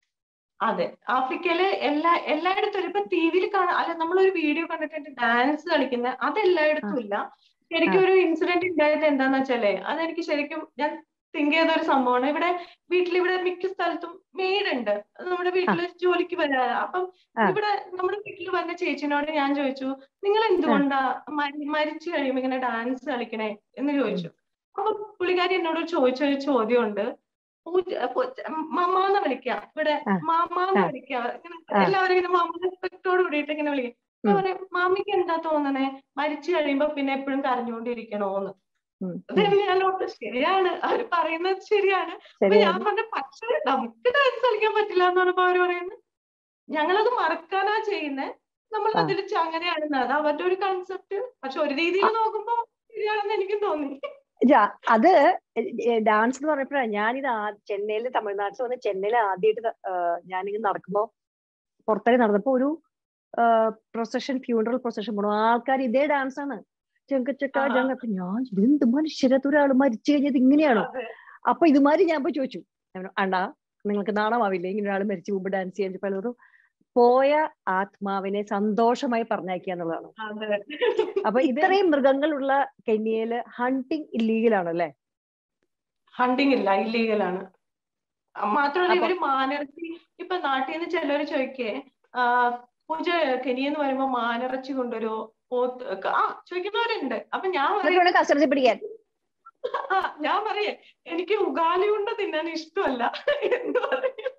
അതെ ആഫ്രിക്കയില് എല്ലാ എല്ലായിടത്തും ഇപ്പൊ ടി വിയിൽ കാണാൻ അല്ല നമ്മളൊരു വീഡിയോ കണ്ടിട്ടുണ്ട് ഡാൻസ് കളിക്കുന്ന അത് എല്ലായിടത്തും ഇല്ല ശരിക്കും ഒരു ഇൻസിഡന്റ് ഉണ്ടായത് എന്താന്ന് വെച്ചാലേ അതെനിക്ക് ശരിക്കും ഞാൻ തിങ്ക് ചെയ്ത ഒരു സംഭവമാണ് ഇവിടെ വീട്ടിൽ ഇവിടെ മിക്ക സ്ഥലത്തും മെയ്ഡ് ഉണ്ട് അത് നമ്മുടെ വീട്ടില് ജോലിക്ക് വരാ അപ്പം ആ. ഇവിടെ നമ്മുടെ വീട്ടിൽ വന്ന ചേച്ചിനോട് ഞാൻ ചോദിച്ചു നിങ്ങൾ എന്തുകൊണ്ടാ മരി- മരിച്ചു കഴിയുമ്പോ ഇങ്ങനെ ഡാൻസ് കളിക്കണേ എന്ന് ചോദിച്ചു അപ്പൊ പുള്ളിക്കാരി എന്നോട് ചോദിച്ച ഒരു ചോദ്യമുണ്ട് പൂജ- പൂ- മമ്മാന്ന് വിളിക്കാം ഇവിടെ ആ. മാമാന്ന് ആ. വിളിക്കാം ഇങ്ങനെ ആ. എല്ലാവരും ഇങ്ങനെ മാമ റെസ്പെക്ടോട് കൂടിയിട്ട് ഇങ്ങനെ വിളിക്കും അപ്പൊ ഉം. പറയും മാമിക്ക് എന്താ തോന്നണേ മരിച്ചു കഴിയുമ്പോ പിന്നെ എപ്പോഴും കരഞ്ഞുകൊണ്ടിരിക്കണോന്ന് ഉം, അത് ഉം. ഞാൻ ഓർത്തു, ശരിയാണ് അവര് പറയുന്നത് ശരിയാണ് അപ്പൊ ഞാൻ ശരിയാണ് പറഞ്ഞ പക്ഷേ നമുക്ക് ഡാൻസ് കളിക്കാൻ പറ്റില്ല എന്ന് പറഞ്ഞപ്പോ അവര് പറയുന്നത് ഞങ്ങളത് മറക്കാനാ ചെയ്യുന്നത് നമ്മൾ ആ. അതിൽ അങ്ങനെയാണെന്ന് അത് അവരുടെ ഒരു കൺസെപ്റ്റ് പക്ഷെ ഒരു രീതിയിൽ നോക്കുമ്പോ ശരിയാണെന്ന് എനിക്ക് തോന്നി ജാ, അത് ഡാൻസ് എന്ന് പറഞ്ഞപ്പോഴാണ് ഞാനിത് ആ ചെന്നൈയിൽ തമിഴ്നാട്ടിൽ വന്ന് ചെന്നൈയിൽ ആദ്യമായിട്ട് ഞാനിങ്ങനെ നടക്കുമ്പോ പുറത്തേക്ക് നടന്നപ്പോ ഒരു പ്രൊസഷൻ ഫ്യൂണറൽ പ്രൊസഷൻ പോണു ആൾക്കാർ ഇതേ ഡാൻസ് ആണ് ചെങ്ക ചെക്ക ആഹാ. ജങ്ക അപ്പൊ ഞാൻ ഇതെന്ത് മനുഷ്യരത്ത് ഒരാൾ മരിച്ചു കഴിഞ്ഞത് ഇങ്ങനെയാണോ അതെ. അപ്പൊ ഇതുമാതിരി ഞാൻ പോയി ചോദിച്ചു ഞാൻ പറഞ്ഞു, അണ്ണാ നിങ്ങൾക്ക് നാണമാവില്ലേ ഇങ്ങനെ ഒരാൾ മരിച്ചു മുമ്പ് ഡാൻസ് ചെയ്യാൻ പലരും പോയ ആത്മാവിനെ സന്തോഷമായി പറഞ്ഞയക്കുക എന്നുള്ളതാണ് അതെ അപ്പൊ ഇത്രയും മൃഗങ്ങളുള്ള കെന്യയില് ഹണ്ടിങ് ഇല്ലീഗൽ ആണല്ലേ ഹണ്ടിങ് ഇല്ല ഇല്ലീഗൽ ആണ് മാത്രമല്ല അപ്പൊ- ഇവര് മാനിറച്ചി ഇപ്പൊ നാട്ടിൽ നിന്ന് ചിലര് ചോദിക്കേ ആ പൂജ കെനിയെന്ന് പറയുമ്പോ മാനിറച്ചി കൊണ്ടുവരുമോ പോത്ത് ഒക്കെ- ആ ചോദിക്കുന്നവരുണ്ട് അപ്പൊ ഞാൻ പറയും എന്നിട്ട് വേണം കസ്റ്റഡി പിടിക്കാൻ ആ ഞാൻ പറയേ എനിക്ക് ഉഗാലി ഉണ്ട തിന്നാൻ ഇഷ്ടമല്ല എന്ന് പറയും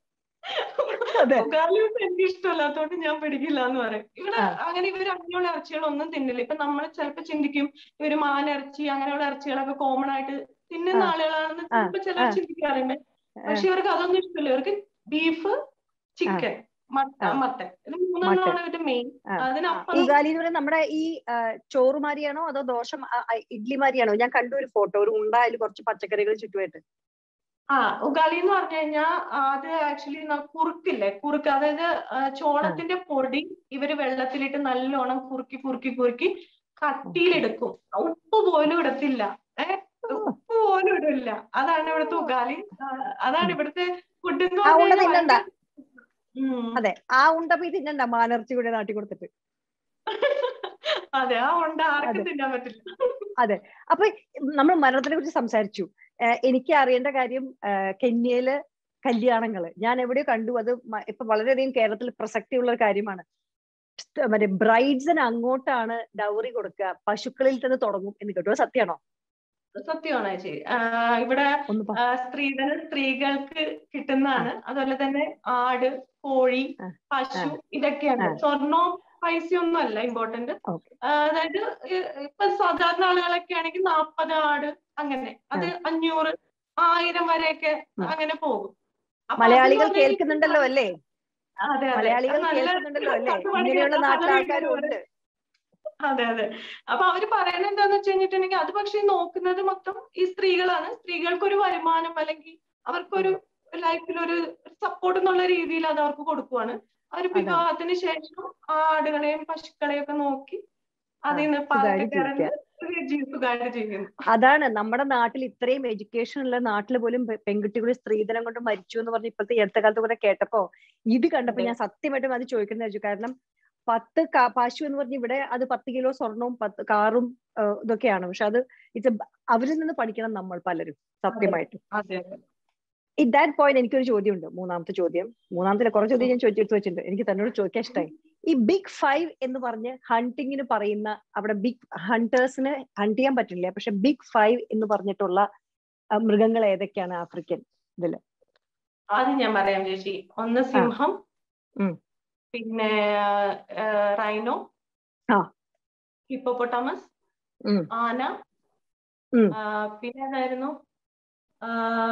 അതെ. ഉഗാലി ഉണ്ട എനിക്ക് ഇഷ്ടമല്ലാത്തോണ്ട് ഞാൻ പിടിക്കില്ല എന്ന് പറയും ഇവിടെ ആ. അങ്ങനെ ഇവര് അങ്ങനെയുള്ള ഇറച്ചികളൊന്നും തിന്നില്ല ഇപ്പൊ നമ്മൾ ചിലപ്പോ ചിന്തിക്കും ഇവര് മാനിറച്ചി അങ്ങനെയുള്ള ഇറച്ചികളൊക്കെ കോമൺ ആയിട്ട് തിന്നുന്ന ആ. ആളുകളാണെന്ന് ആ. ചിലപ്പോ ചിലർ ആ. ചിന്തിക്കാറുണ്ട് പക്ഷെ ഇവർക്ക് അതൊന്നും ഇഷ്ടമില്ല ഇവർക്ക് ബീഫ് ചിക്കൻ മട്ട ആ. മട്ടൻ ഇത് മൂന്നെണ്ണമാണ് ഇവരുടെ മെയിൻ ആ. അതിനപ്പുറം ഉഗാലി എന്ന് പറയുന്നത് നമ്മുടെ ഈ ആ, ചോറ് മാതിരിയാണോ അതോ ദോശ മ- ആ, ആ, ഇഡ്ലി മാതിരിയാണോ ഞാൻ കണ്ടു ഒരു ഫോട്ടോ ഒരു ഉണ്ടായാലും കുറച്ച് പച്ചക്കറികൾ ചുറ്റുമായിട്ട് ആ ഉഗാലി എന്ന് പറഞ്ഞു കഴിഞ്ഞാൽ അത് ആക്ച്വലി കുറുക്കില്ലേ കുറുക്ക് അതായത് ആ, ചോളത്തിന്റെ പൊടി ഇവര് വെള്ളത്തിലിട്ട് നല്ലോണം കുറുക്കി കുറുക്കി കുറുക്കി കട്ടിയിലെടുക്കും ഉപ്പ് പോലും ഇടത്തില്ല ഏഹ് ഉപ്പ് പോലും ഇടില്ല അതാണ് ഇവിടുത്തെ ഉഗാലി ആ, അതാണ് ഇവിടുത്തെ ഫുഡ് എന്ന് ആ, ഉണ്ട പറഞ്ഞു തിന്നണ്ട. കഴിഞ്ഞാൽ ഉം. അതെ ആ ഉണ്ട പോയി തിന്നണ്ട മാനർച്ചി കൂടെ നാട്ടി കൊടുത്തിട്ട് അതെ ആ ഉണ്ട ആർക്കും അതെ. തിന്നാൻ പറ്റില്ല അപ്പൊ നമ്മൾ മരണത്തിനെ കുറിച്ച് സംസാരിച്ചു ഏഹ് എനിക്ക് അറിയേണ്ട കാര്യം ഏഹ് കെന്യയില് കല്യാണങ്ങള് ഞാൻ എവിടെയോ കണ്ടു അത് മ- ഇപ്പൊ വളരെയധികം കേരളത്തിൽ പ്രസക്തിയുള്ള ഒരു കാര്യമാണ് സ്റ്റ് മറ്റേ ബ്രൈഡ്സിന് അങ്ങോട്ടാണ് ഡൗറി കൊടുക്കുക പശുക്കളിൽ തന്നെ തുടങ്ങും എന്ന് കേട്ടു അത് സത്യമാണോ സത്യമാണ് ചേച്ചി ആഹ് ഇവിടെ ഒന്ന് പ- ആഹ് സ്ത്രീധനം സ്ത്രീകൾക്ക് കിട്ടുന്നതാണ് അതുപോലെ തന്നെ ആട് കോഴി ആ, പശു ഇതൊക്കെയാണ് ആ. സ്വർണവും പൈസയും ഒന്നും അല്ല ഇമ്പോർട്ടന്റ് ഓക്കെ അതായത് ഇ- ഇപ്പൊ സാധാരണ ആളുകളൊക്കെ ആണെങ്കിൽ നാൽപ്പത് ആട് അങ്ങനെ അത് അഞ്ഞൂറ് ആയിരം വരെയൊക്കെ ഉം. അങ്ങനെ പോകും അപ്പൊ മലയാളികൾ അതെന്ന് പറഞ്ഞാൽ കേൾക്കുന്നുണ്ടല്ലോ അല്ലേ അതെ അതെ മലയാളികൾ നല്ല കേൾക്കുന്നുണ്ടല്ലോ അല്ലേ പത്ത് ഇങ്ങനെയുള്ള മണിക്കുള്ള നാട്ടിൽ പല ആൾക്കാരും ഉണ്ട് അതെ അതെ അപ്പൊ അവര് പറയുന്നത് എന്താന്ന് വെച്ച് കഴിഞ്ഞിട്ടുണ്ടെങ്കിൽ അത് പക്ഷേ നോക്കുന്നത് മൊത്തം ഈ സ്ത്രീകളാണ് സ്ത്രീകൾക്കൊരു വരുമാനം അല്ലെങ്കിൽ അവർക്കൊരു ലൈഫിൽ ഒരു സപ്പോർട്ട് എന്നുള്ള രീതിയിൽ അത് അവർക്ക് കൊടുക്കുവാണ് അവർ അതാണ്. വിവാഹത്തിന് ശേഷം ആടുകളെയും പശുക്കളെയും ഒക്കെ നോക്കി അതിൽ നിന്ന് സുഖമായിട്ട് പാലൊക്കെ കറന്ന് സുഖമായിട്ട് ചെയ്യുന്നു അതാണ് നമ്മുടെ നാട്ടിൽ ഇത്രയും എഡ്യൂക്കേഷൻ ഉള്ള നാട്ടിൽ പോലും പെ- പെൺകുട്ടികൾ സ്ത്രീധനം കൊണ്ട് മരിച്ചു എന്ന് പറഞ്ഞ് ഇപ്പോഴത്തെ ഈ അടുത്ത കാലത്ത് കൂടെ കേട്ടപ്പോ ഇത് കണ്ടപ്പോ അതെ. ഞാൻ സത്യമായിട്ടും അത് ചോദിക്കുന്നത് വെച്ചു കാരണം പത്ത് കാ- പശു എന്ന് പറഞ്ഞ് ഇവിടെ അത് പത്ത് കിലോ സ്വർണവും പത്ത് കാറും ആ, ഇതൊക്കെയാണ് പക്ഷെ അത് ഇത് അവരിൽ നിന്ന് പഠിക്കണം നമ്മൾ പലരും സത്യമായിട്ടും അതെ അതെ ഇറ്റ് ദാറ്റ് പോയിന്റ് എനിക്കൊരു ചോദ്യമുണ്ട് മൂന്നാമത്തെ ചോദ്യം മൂന്നാമത്തെ കുറെ ചോദ്യം ഞാൻ ചോദിച്ചെടുത്ത് വെച്ചിട്ടുണ്ട് എനിക്ക് തന്നോട് ചോദിക്കാൻ ഇഷ്ടമായി ഈ ബിഗ് ഫൈവ് എന്ന് പറഞ്ഞ് ഹണ്ടിങ്ങിന് പറയുന്ന അവിടെ ബിഗ് ഹണ്ടേഴ്സിന് ഹണ്ട് ചെയ്യാൻ പറ്റില്ല പക്ഷെ ബിഗ് ഫൈവ് എന്ന് പറഞ്ഞിട്ടുള്ള ആ, മൃഗങ്ങൾ ഏതൊക്കെയാണ് ആഫ്രിക്കൻ ആദ്യം ഞാൻ പറയാം ചേച്ചി ഒന്ന് സിംഹം ഉം. പിന്നെ റൈനോ ആ. ഹിപ്പോപ്പൊട്ടാമസ് ഉം. ആന ഉം. ആ, പിന്നെ ഏതായിരുന്നു ആ,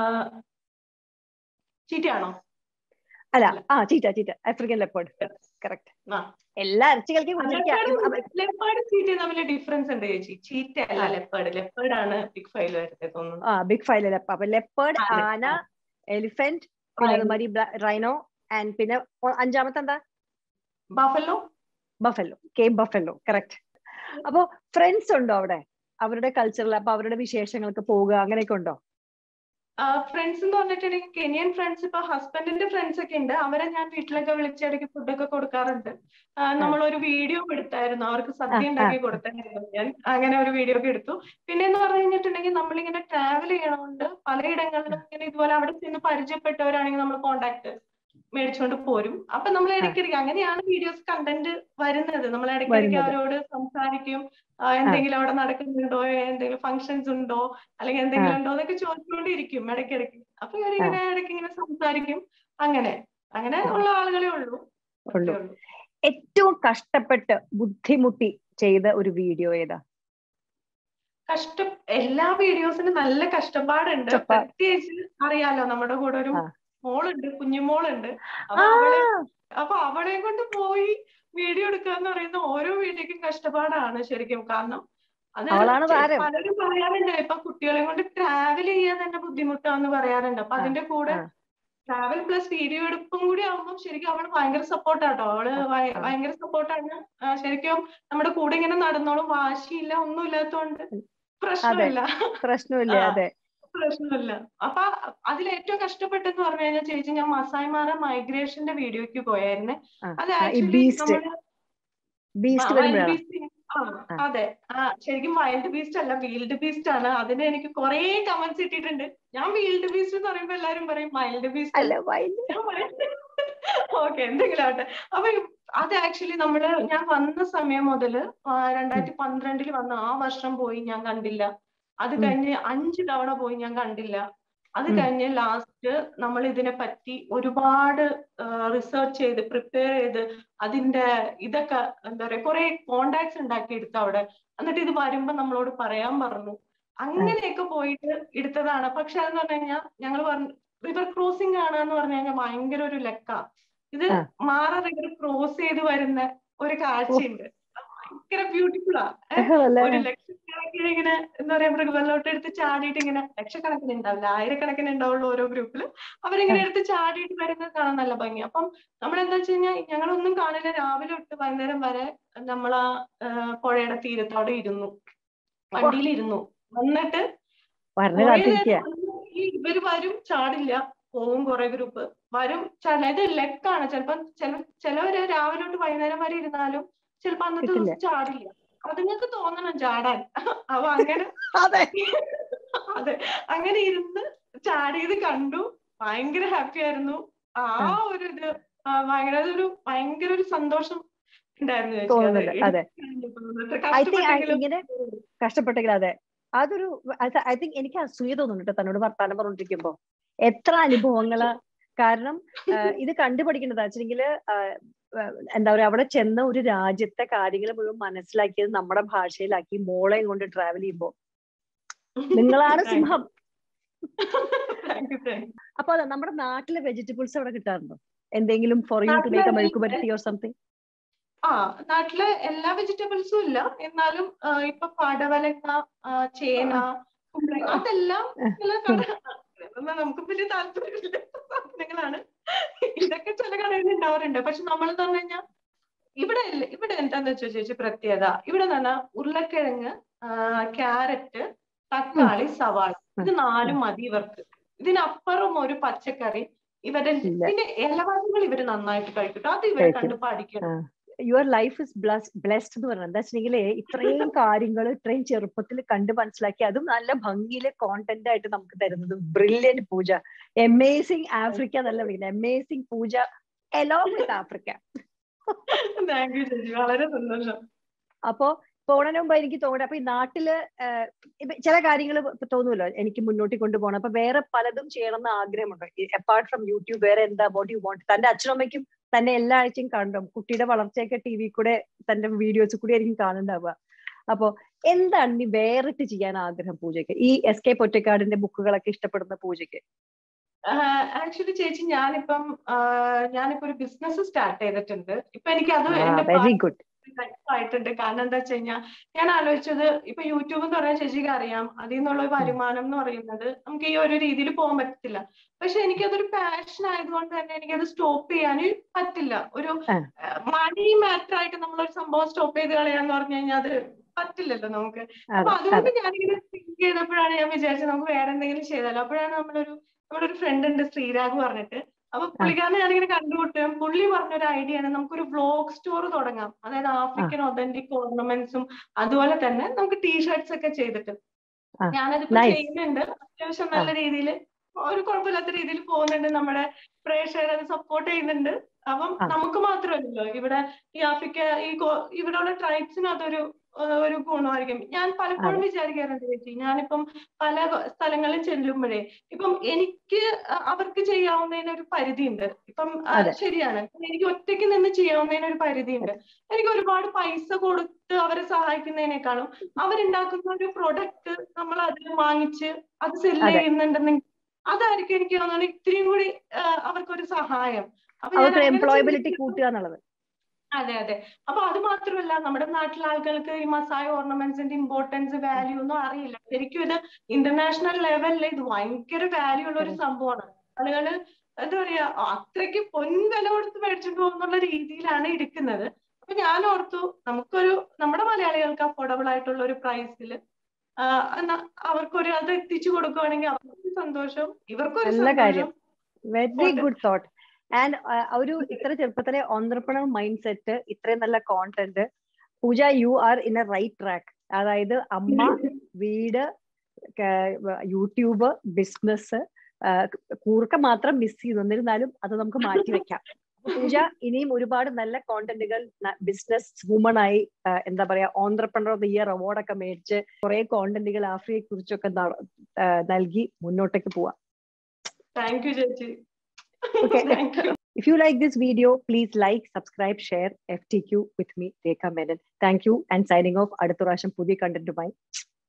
ചീറ്റയാണോ അല്ല ആ cheetah cheetah African leopard correct ആ. എല്ലാ ഇറച്ചികൾക്കും കുഞ്ഞിരിക്കാം ലെപ്പേർഡ് ചീറ്റയും തമ്മിൽ ഡിഫറൻസ് ഉണ്ട് ചേച്ചി ചീറ്റ അല്ല ആ. ലെപ്പേർഡ് ലെപ്പേർഡ് ആണ് ബിഗ് ഫൈൽ വരുന്നത് തോന്നുന്നു ആ ബിഗ് ഫൈവ് ലെപ്പ അപ്പൊ ലെപ്പേർഡ് അതെ. ആന എലിഫന്റ് പിന്നെ Rhino. അതുമാതിരി റൈനോ ആൻഡ് പിന്നെ ഒ- അഞ്ചാമത്തെ എന്താ buffalo buffalo Cape buffalo correct അപ്പൊ ഫ്രണ്ട്സ് ഉണ്ടോ അവിടെ അവരുടെ കൾച്ചറിൽ അപ്പൊ അവരുടെ വിശേഷങ്ങൾക്ക് പോവുക അങ്ങനെയൊക്കെ ഉണ്ടോ ഫ്രണ്ട്സ് എന്ന് പറഞ്ഞിട്ടുണ്ടെങ്കിൽ കെനിയൻ ഫ്രണ്ട്സ് ഇപ്പൊ ഹസ്ബൻഡിന്റെ ഫ്രണ്ട്സ് ഒക്കെ ഉണ്ട് അവരെ ഞാൻ വീട്ടിലൊക്കെ വിളിച്ചിടയ്ക്ക് ഫുഡൊക്കെ കൊടുക്കാറുണ്ട് നമ്മൾ ഒരു വീഡിയോ എടുത്തായിരുന്നു അവർക്ക് ആ, സദ്യ ഉണ്ടാക്കി ആ. കൊടുത്തായിരുന്നു ഞാൻ അങ്ങനെ ഒരു വീഡിയോ ഒക്കെ എടുത്തു പിന്നെ എന്ന് പറഞ്ഞു കഴിഞ്ഞിട്ടുണ്ടെങ്കിൽ നമ്മളിങ്ങനെ ട്രാവൽ ചെയ്യണോണ്ട് പലയിടങ്ങളിലും ഇങ്ങനെ ഇതുപോലെ അവിടെ ചെന്ന് പരിചയപ്പെട്ടവരാണെങ്കിൽ നമ്മൾ കോണ്ടാക്ട് മേടിച്ചുകൊണ്ട് പോരും അപ്പൊ നമ്മൾ ഇടയ്ക്കിടയ്ക്ക് അങ്ങനെയാണ് വീഡിയോസ് കണ്ടന്റ് വരുന്നത് നമ്മൾ ഇടയ്ക്കിടയ്ക്ക് വരുന്നത്. അവരോട് സംസാരിക്കും ആ, എന്തെങ്കിലും അവിടെ നടക്കുന്നുണ്ടോ എന്തെങ്കിലും ഫങ്ഷൻസ് ഉണ്ടോ അല്ലെങ്കിൽ എന്തെങ്കിലും ഉണ്ടോ എന്നൊക്കെ ചോദിച്ചുകൊണ്ടിരിക്കും ഇടയ്ക്കിടയ്ക്ക് അപ്പൊ ഇവരിങ്ങനെ ഇടയ്ക്ക് ഇങ്ങനെ സംസാരിക്കും അങ്ങനെ അങ്ങനെ ഉള്ള ആളുകളെ ഉള്ളൂ ഉള്ളൂ അത്രേ ഉള്ളൂ. ഏറ്റവും കഷ്ടപ്പെട്ട് ബുദ്ധിമുട്ടി ചെയ്ത ഒരു വീഡിയോ ഏതാ കഷ്ട എല്ലാ വീഡിയോസിനും നല്ല കഷ്ടപ്പാടുണ്ട് കഷ്ടപ്പാ- പ്രത്യേകിച്ച് അറിയാലോ നമ്മുടെ കൂടെ ഒരു ആ. മോളുണ്ട് കുഞ്ഞുമോളുണ്ട് അപ്പൊ ആ, അവളെ അപ്പൊ അവളെ കൊണ്ട് പോയി വീഡിയോ എടുക്കുക എന്ന് പറയുന്ന ഓരോ വീഡിയോക്കും കഷ്ടപ്പാടാണ് ശരിക്കും കാരണം അത് അവളാണ് ചെ- താരം. പലരും പറയാറുണ്ട് ഇപ്പൊ കുട്ടികളെ കൊണ്ട് ട്രാവൽ ചെയ്യാൻ തന്നെ ബുദ്ധിമുട്ടാന്ന് പറയാറുണ്ട് അപ്പൊ ആ, അതിന്റെ കൂടെ ആ. ട്രാവൽ പ്ലസ് വീഡിയോ എടുപ്പും കൂടി ആവുമ്പോൾ ശരിക്കും അവള് ഭയങ്കര സപ്പോർട്ടാട്ടോ അവള് ആ, ഭയ- ആ. ഭയങ്കര സപ്പോർട്ടാണ് ശരിക്കും നമ്മുടെ കൂടെ ഇങ്ങനെ നടന്നോളും വാശിയില്ല ഒന്നും ഇല്ലാത്തതുകൊണ്ട് പ്രശ്നമില്ല പ്രശ്നമില്ല ആ. അതെ പ്രശ്നമില്ല അപ്പൊ അതിൽ ഏറ്റവും കഷ്ടപ്പെട്ടെന്ന് പറഞ്ഞു കഴിഞ്ഞാൽ ചേച്ചി ഞാൻ മസായിമാറ മൈഗ്രേഷന്റെ വീഡിയോക്ക് പോയായിരുന്നേ ആ, അത് ആ, ഈ ആക്ച്വലി ബീസ്റ്റ് നമ്മള് ബീസ്റ്റ് ആ, wild വരുമ്പോഴാണ് beast- ആ, ആ. അതെ ആ ശരിക്കും വൈൽഡ് ബീസ്റ്റ് അല്ല വീൽഡ് ബീസ്റ്റ് ആണ് അതിന് എനിക്ക് കുറെ കമന്റ്സ് ഇട്ടിട്ടുണ്ട് ഞാൻ വീൽഡ് ബീസ്റ്റ് എന്ന് പറയുമ്പോ എല്ലാരും പറയും വൈൽഡ് ബീസ്റ്റ് അല്ല വൈൽഡ് ഓക്കെ എന്തെങ്കിലും ആവട്ടെ അപ്പൊ അത് ആക്ച്വലി നമ്മള് ഞാൻ വന്ന സമയം മുതല് ആ, രണ്ടായിരത്തി പന്ത്രണ്ടില് വന്ന ആ വർഷം പോയി ഞാൻ കണ്ടില്ല അത് ഉം. കഴിഞ്ഞ് അഞ്ച് തവണ പോയി ഞാൻ കണ്ടില്ല അത് ഉം. കഴിഞ്ഞ് ലാസ്റ്റ് നമ്മൾ ഇതിനെ പറ്റി ഒരുപാട് റിസർച്ച് ചെയ്ത് പ്രിപ്പയർ ചെയ്ത് അതിന്റെ ഇതൊക്കെ എന്താ പറയാ കുറെ കോണ്ടാക്ട്സ് ഉണ്ടാക്കിയെടുത്തു അവിടെ എന്നിട്ട് ഇത് വരുമ്പോ നമ്മളോട് പറയാൻ പറഞ്ഞു അങ്ങനെയൊക്കെ പോയിട്ട് എടുത്തതാണ് പക്ഷെ അതെന്ന് പറഞ്ഞു കഴിഞ്ഞാൽ ഞങ്ങൾ പറഞ്ഞു റിവർ ക്രോസിംഗ് ആണ് എന്ന് പറഞ്ഞു കഴിഞ്ഞാൽ ഭയങ്കര ഒരു ലെക്ക ഇത് ആ. മാറ റിവർ ക്രോസ് ചെയ്ത് വരുന്ന ഒരു കാഴ്ചയുണ്ട് ഭയങ്കര ബ്യൂട്ടിഫുള്ളാ അല്ല ഒരു ലക്ഷക്കണക്കിന് ഇങ്ങനെ എന്താ പറയാ മൃഗവെള്ളോട്ട് എടുത്ത് ചാടിയിട്ട് ഇങ്ങനെ ലക്ഷക്കണക്കിന് ഉണ്ടാവില്ല ആയിരക്കണക്കിന് ഉണ്ടാവുള്ളൂ ഓരോ ഗ്രൂപ്പിലും അവരിങ്ങനെ എടുത്ത് ചാടിയിട്ട് വരുന്നത് കാണാൻ നല്ല ഭംഗി അപ്പം നമ്മൾ എന്താ വെച്ച് കഴിഞ്ഞാൽ ഞങ്ങളൊന്നും കാണില്ല രാവിലെ തൊട്ട് വൈകുന്നേരം വരെ നമ്മൾ ആ പുഴയുടെ തീരത്തോടെ ഇരുന്നു വണ്ടിയിൽ ഇരുന്നു വന്നിട്ട് പറഞ്ഞു കുറേ കാത്തിരിക്കുക നേരം വന്ന് ഈ ഇവര് വരും ചാടില്ല പോവും കുറെ ഗ്രൂപ്പ് വരും ചാടില്ല ഇത് ലെക്കാണ് ചിലപ്പം ചില ചിലവര് രാവിലെ തൊട്ട് വൈകുന്നേരം വരെ ഇരുന്നാലും ചിലപ്പോ അന്നത്തെ കിട്ടില്ല. ദിവസം ചാടില്ല അതുങ്ങൾക്ക് തോന്നണം ചാടാൻ അപ്പൊ അങ്ങനെ അതെ അതെ അങ്ങനെ ഇരുന്ന് ചാടിയത് കണ്ടു ഭയങ്കര ഹാപ്പി ആയിരുന്നു ആ ഒരു ഇത് ആ, ഭയങ്കര അതൊരു ഭയങ്കര ഒരു സന്തോഷം ഉണ്ടായിരുന്നു ചേച്ചി. അത് തോന്നുന്നുണ്ട് അതെ എടുത്ത് കഴിഞ്ഞപ്പോൾ ഐ തിങ്ക് കഷ്ടപ്പെട്ടെങ്കിലും ഇങ്ങനെ കഷ്ടപ്പെട്ടെങ്കിൽ അതെ അതൊരു ഐ തിങ്ക് എനിക്ക് അസൂയ തോന്നുന്നു കേട്ടോ തന്നോട് വർത്താനം പറഞ്ഞോണ്ടിരിക്കുമ്പോ എത്ര അനുഭവങ്ങളാ കാരണം ഇത് കണ്ടുപഠിക്കേണ്ടത് വെച്ചിട്ടുണ്ടെങ്കിൽ എന്താ പറയാ അവിടെ ചെന്ന ഒരു രാജ്യത്തെ കാര്യങ്ങൾ മുഴുവൻ മനസ്സിലാക്കിയത് നമ്മുടെ ഭാഷയിലാക്കി മോളെയും കൊണ്ട് ട്രാവൽ ചെയ്യുമ്പോ നിങ്ങളാണ് സിംഹം അപ്പൊ അതെ നമ്മുടെ നാട്ടിലെ വെജിറ്റബിൾസ് അവിടെ കിട്ടാറുണ്ടോ എന്തെങ്കിലും ഫോർ യു ടു മേക്ക് മെഴുക്ക് പരട്ടി ഓർ സംതിങ് ആ നാട്ടില് എല്ലാ വെജിറ്റബിൾസും ഇല്ല എന്നാലും ഇപ്പൊ പടവലങ്ങ ചേന കുമ്പളങ്ങ അതെല്ലാം നമുക്ക് വലിയ താല്പര്യമില്ല സാധനങ്ങളാണ് ഇതൊക്കെ ചില കടകളിൽ ഉണ്ടാവാറുണ്ട് പക്ഷെ നമ്മൾ എന്ന് പറഞ്ഞു കഴിഞ്ഞാൽ ഇവിടെ ഇവിടെ എന്താന്ന് വെച്ചാൽ ചേച്ചി പ്രത്യേകത ഇവിടെ എന്ന് പറഞ്ഞാൽ ഉരുളക്കിഴങ്ങ് ക്യാരറ്റ് തക്കാളി സവാള ഇത് നാലും മതി ഇവർക്ക് ഇതിനപ്പുറം ഒരു പച്ചക്കറി ഇവരുടെ പിന്നെ ഇലവർഗ്ഗങ്ങൾ ഇവര് നന്നായിട്ട് കഴിക്കട്ടോ അത് ഇവരെ കണ്ട് പഠിക്കണം യുവർ ലൈഫ് ഇസ് ബ്ലെസ്ഡ് എന്ന് പറഞ്ഞത് എന്താ വെച്ചിട്ടുണ്ടെങ്കിൽ ഇത്രയും കാര്യങ്ങൾ ഇത്രയും ചെറുപ്പത്തിൽ കണ്ട് മനസ്സിലാക്കി അതും നല്ല ഭംഗിയിലെ കോണ്ടന്റ് ആയിട്ട് നമുക്ക് തരുന്നത് ബ്രില്യൻ പൂജ എമേസിംഗ് ആഫ്രിക്ക എന്നല്ല വിളിക്കുന്നത് എമേസിംഗ് പൂജ എലോങ് വിത്ത് ആഫ്രിക്ക വളരെ സന്തോഷം അപ്പോ പോണതിന് മുമ്പ് എനിക്ക് തോന്നുന്നത് അപ്പൊ ഈ നാട്ടില് ചില കാര്യങ്ങൾ തോന്നുമല്ലോ എനിക്ക് മുന്നോട്ട് കൊണ്ടുപോകണം അപ്പൊ വേറെ പലതും ചെയ്യണം എന്ന് ആഗ്രഹമുണ്ട് അപ്പാർട്ട് ഫ്രം യൂട്യൂബ് വേറെ എന്താ അബൌട്ട് യു വോണ്ട് തന്റെ അച്ഛനമ്മയ്ക്കും തന്നെ എല്ലാ ആഴ്ചയും കാണും കുട്ടിയുടെ വളർച്ചയൊക്കെ ടി വി കൂടെ തന്റെ വീഡിയോസ് കൂടി ആയിരിക്കും കാണുന്നുണ്ടാവുക അപ്പോ എന്താണ് നീ വേറിട്ട് ചെയ്യാൻ ആഗ്രഹം പൂജയ്ക്ക് ഈ എസ് കെ പൊറ്റക്കാടിന്റെ ബുക്കുകളൊക്കെ ഇഷ്ടപ്പെടുന്ന പൂജയ്ക്ക് ആക്ച്വലി ചേച്ചി ഞാനിപ്പം ഞാനിപ്പോ ഒരു ബിസിനസ് സ്റ്റാർട്ട് ചെയ്തിട്ടുണ്ട് ഇപ്പൊ എനിക്ക് അത് വെരി ഗുഡ് ആയിട്ടുണ്ട് കാരണം എന്താ വെച്ച് കഴിഞ്ഞാൽ ഞാൻ ആലോചിച്ചത് ഇപ്പൊ യൂട്യൂബ് എന്ന് പറഞ്ഞാൽ ചേച്ചിക്ക് അറിയാം അതിൽ നിന്നുള്ള ഒരു വരുമാനം എന്ന് പറയുന്നത് നമുക്ക് ഈ ഒരു രീതിയിൽ പോകാൻ പറ്റത്തില്ല പക്ഷെ എനിക്കതൊരു പാഷൻ ആയതുകൊണ്ട് തന്നെ എനിക്കത് സ്റ്റോപ്പ് ചെയ്യാൻ പറ്റില്ല ഒരു മണി മാറ്റർ ആയിട്ട് നമ്മളൊരു സംഭവം സ്റ്റോപ്പ് ചെയ്ത് കളയാന്ന് പറഞ്ഞു കഴിഞ്ഞാൽ അത് പറ്റില്ലല്ലോ നമുക്ക് അപ്പൊ അതുകൊണ്ട് ഞാനിങ്ങനെ തിങ്ക് ചെയ്തപ്പോഴാണ് ഞാൻ വിചാരിച്ചത് നമുക്ക് വേറെ എന്തെങ്കിലും ചെയ്താലോ അപ്പോഴാണ് നമ്മളൊരു നമ്മുടെ ഒരു ഫ്രണ്ട് ഉണ്ട് ശ്രീരാഗ് പറഞ്ഞിട്ട് അപ്പൊ പുള്ളിക്കാരനെ ഞാനിങ്ങനെ കണ്ടുമുട്ടും പുള്ളി പറഞ്ഞൊരു ഐഡിയ ആണ് നമുക്കൊരു വ്ലോഗ് സ്റ്റോർ തുടങ്ങാം അതായത് ആഫ്രിക്കൻ ഒതന്റിക് ഓർണമെന്റ്സും അതുപോലെ തന്നെ നമുക്ക് ടീഷർട്സ് ഒക്കെ ചെയ്തിട്ട് ഞാനതിപ്പോ ചെയ്യുന്നുണ്ട് അത്യാവശ്യം നല്ല രീതിയിൽ ഒരു കുഴപ്പമില്ലാത്ത രീതിയിൽ പോകുന്നുണ്ട് നമ്മുടെ പ്രേക്ഷകർ അത് സപ്പോർട്ട് ചെയ്യുന്നുണ്ട് അപ്പം നമുക്ക് മാത്രമല്ലല്ലോ ഇവിടെ ഈ ആഫ്രിക്ക ഈ ഇവിടെയുള്ള ട്രൈബ്സിന് അതൊരു ഒരു ഗുണമായിരിക്കും ഞാൻ പലപ്പോഴും വിചാരിക്കാറുണ്ട് ചേച്ചി ഞാനിപ്പം പല സ്ഥലങ്ങളിൽ ചെല്ലുമ്പോഴേ ഇപ്പം എനിക്ക് അവർക്ക് ചെയ്യാവുന്നതിന് ഒരു പരിധിയുണ്ട് ഇപ്പം ശരിയാണ് എനിക്ക് ഒറ്റയ്ക്ക് നിന്ന് ചെയ്യാവുന്നതിന് ഒരു പരിധിയുണ്ട് എനിക്ക് ഒരുപാട് പൈസ കൊടുത്ത് അവരെ സഹായിക്കുന്നതിനേക്കാളും അവരുണ്ടാക്കുന്ന ഒരു പ്രൊഡക്റ്റ് നമ്മൾ അതിൽ വാങ്ങിച്ച് അത് സെല്ല് ചെയ്യുന്നുണ്ടെന്നെങ്കിൽ അതായിരിക്കും എനിക്ക് തോന്നുന്നത് ഇത്രയും കൂടി അവർക്കൊരു സഹായം അവർക്ക് എംപ്ലോയബിലിറ്റി കൂട്ടുക എന്നുള്ളത് അതെ അതെ അപ്പൊ അത് മാത്രമല്ല നമ്മുടെ നാട്ടിലെ ആളുകൾക്ക് ഈ മസായ ഓർണമെന്റ്സിന്റെ ഇമ്പോർട്ടൻസ് വാല്യൂ ഒന്നും അറിയില്ല ശരിക്കും ഇത് ഇന്റർനാഷണൽ ലെവലിൽ ഇത് ഭയങ്കര വാല്യൂ ഉള്ള ഒരു സംഭവമാണ് ആളുകള് എന്താ പറയാ അത്രയ്ക്ക് പൊൻവില കൊടുത്ത് മേടിച്ചിട്ട് പോകുന്നുള്ള രീതിയിലാണ് ഇരിക്കുന്നത് അപ്പൊ ഞാൻ ഓർത്തു നമുക്കൊരു നമ്മുടെ മലയാളികൾക്ക് അഫോർഡബിൾ ആയിട്ടുള്ള ഒരു പ്രൈസിൽ അവർക്കൊരു അത് എത്തിച്ചു കൊടുക്കുവാണെങ്കിൽ അവർക്കൊരു സന്തോഷം ഇവർക്കൊരു കാര്യം വെരി ഗുഡ് തോട്ട് ആൻഡ് ഒരു ഇത്ര ചെറുപ്പത്തിലെ ഓൺട്രപ്രണർ മൈൻഡ് സെറ്റ് ഇത്രയും നല്ല content Pooja you are in a right track അതായത് അമ്മ വീട് യൂട്യൂബ് ബിസിനസ് കൂർക്ക മാത്രം മിസ് ചെയ്തു എന്നിരുന്നാലും അത് നമുക്ക് മാറ്റി വെക്കാം പൂജ ഇനിയും ഒരുപാട് നല്ല കോണ്ടന്റുകൾ ബിസിനസ് വുമൺ ആയി എന്താ പറയാ ഓൺട്രപ്രണർ ഓഫ് ദ ഇയർ അവാർഡൊക്കെ മേടിച്ച് കുറെ കോണ്ടന്റുകൾ ആഫ്രിയെ കുറിച്ചൊക്കെ നൽകി മുന്നോട്ടേക്ക് പോവാം താങ്ക് യു ചേച്ചി Okay. if you like this video, please like, subscribe, share FTQ with me, Rekha Menon. Thank you and signing off. അടുത്ത പ്രാവശ്യം പുതിയ കണ്ടന്റുമായി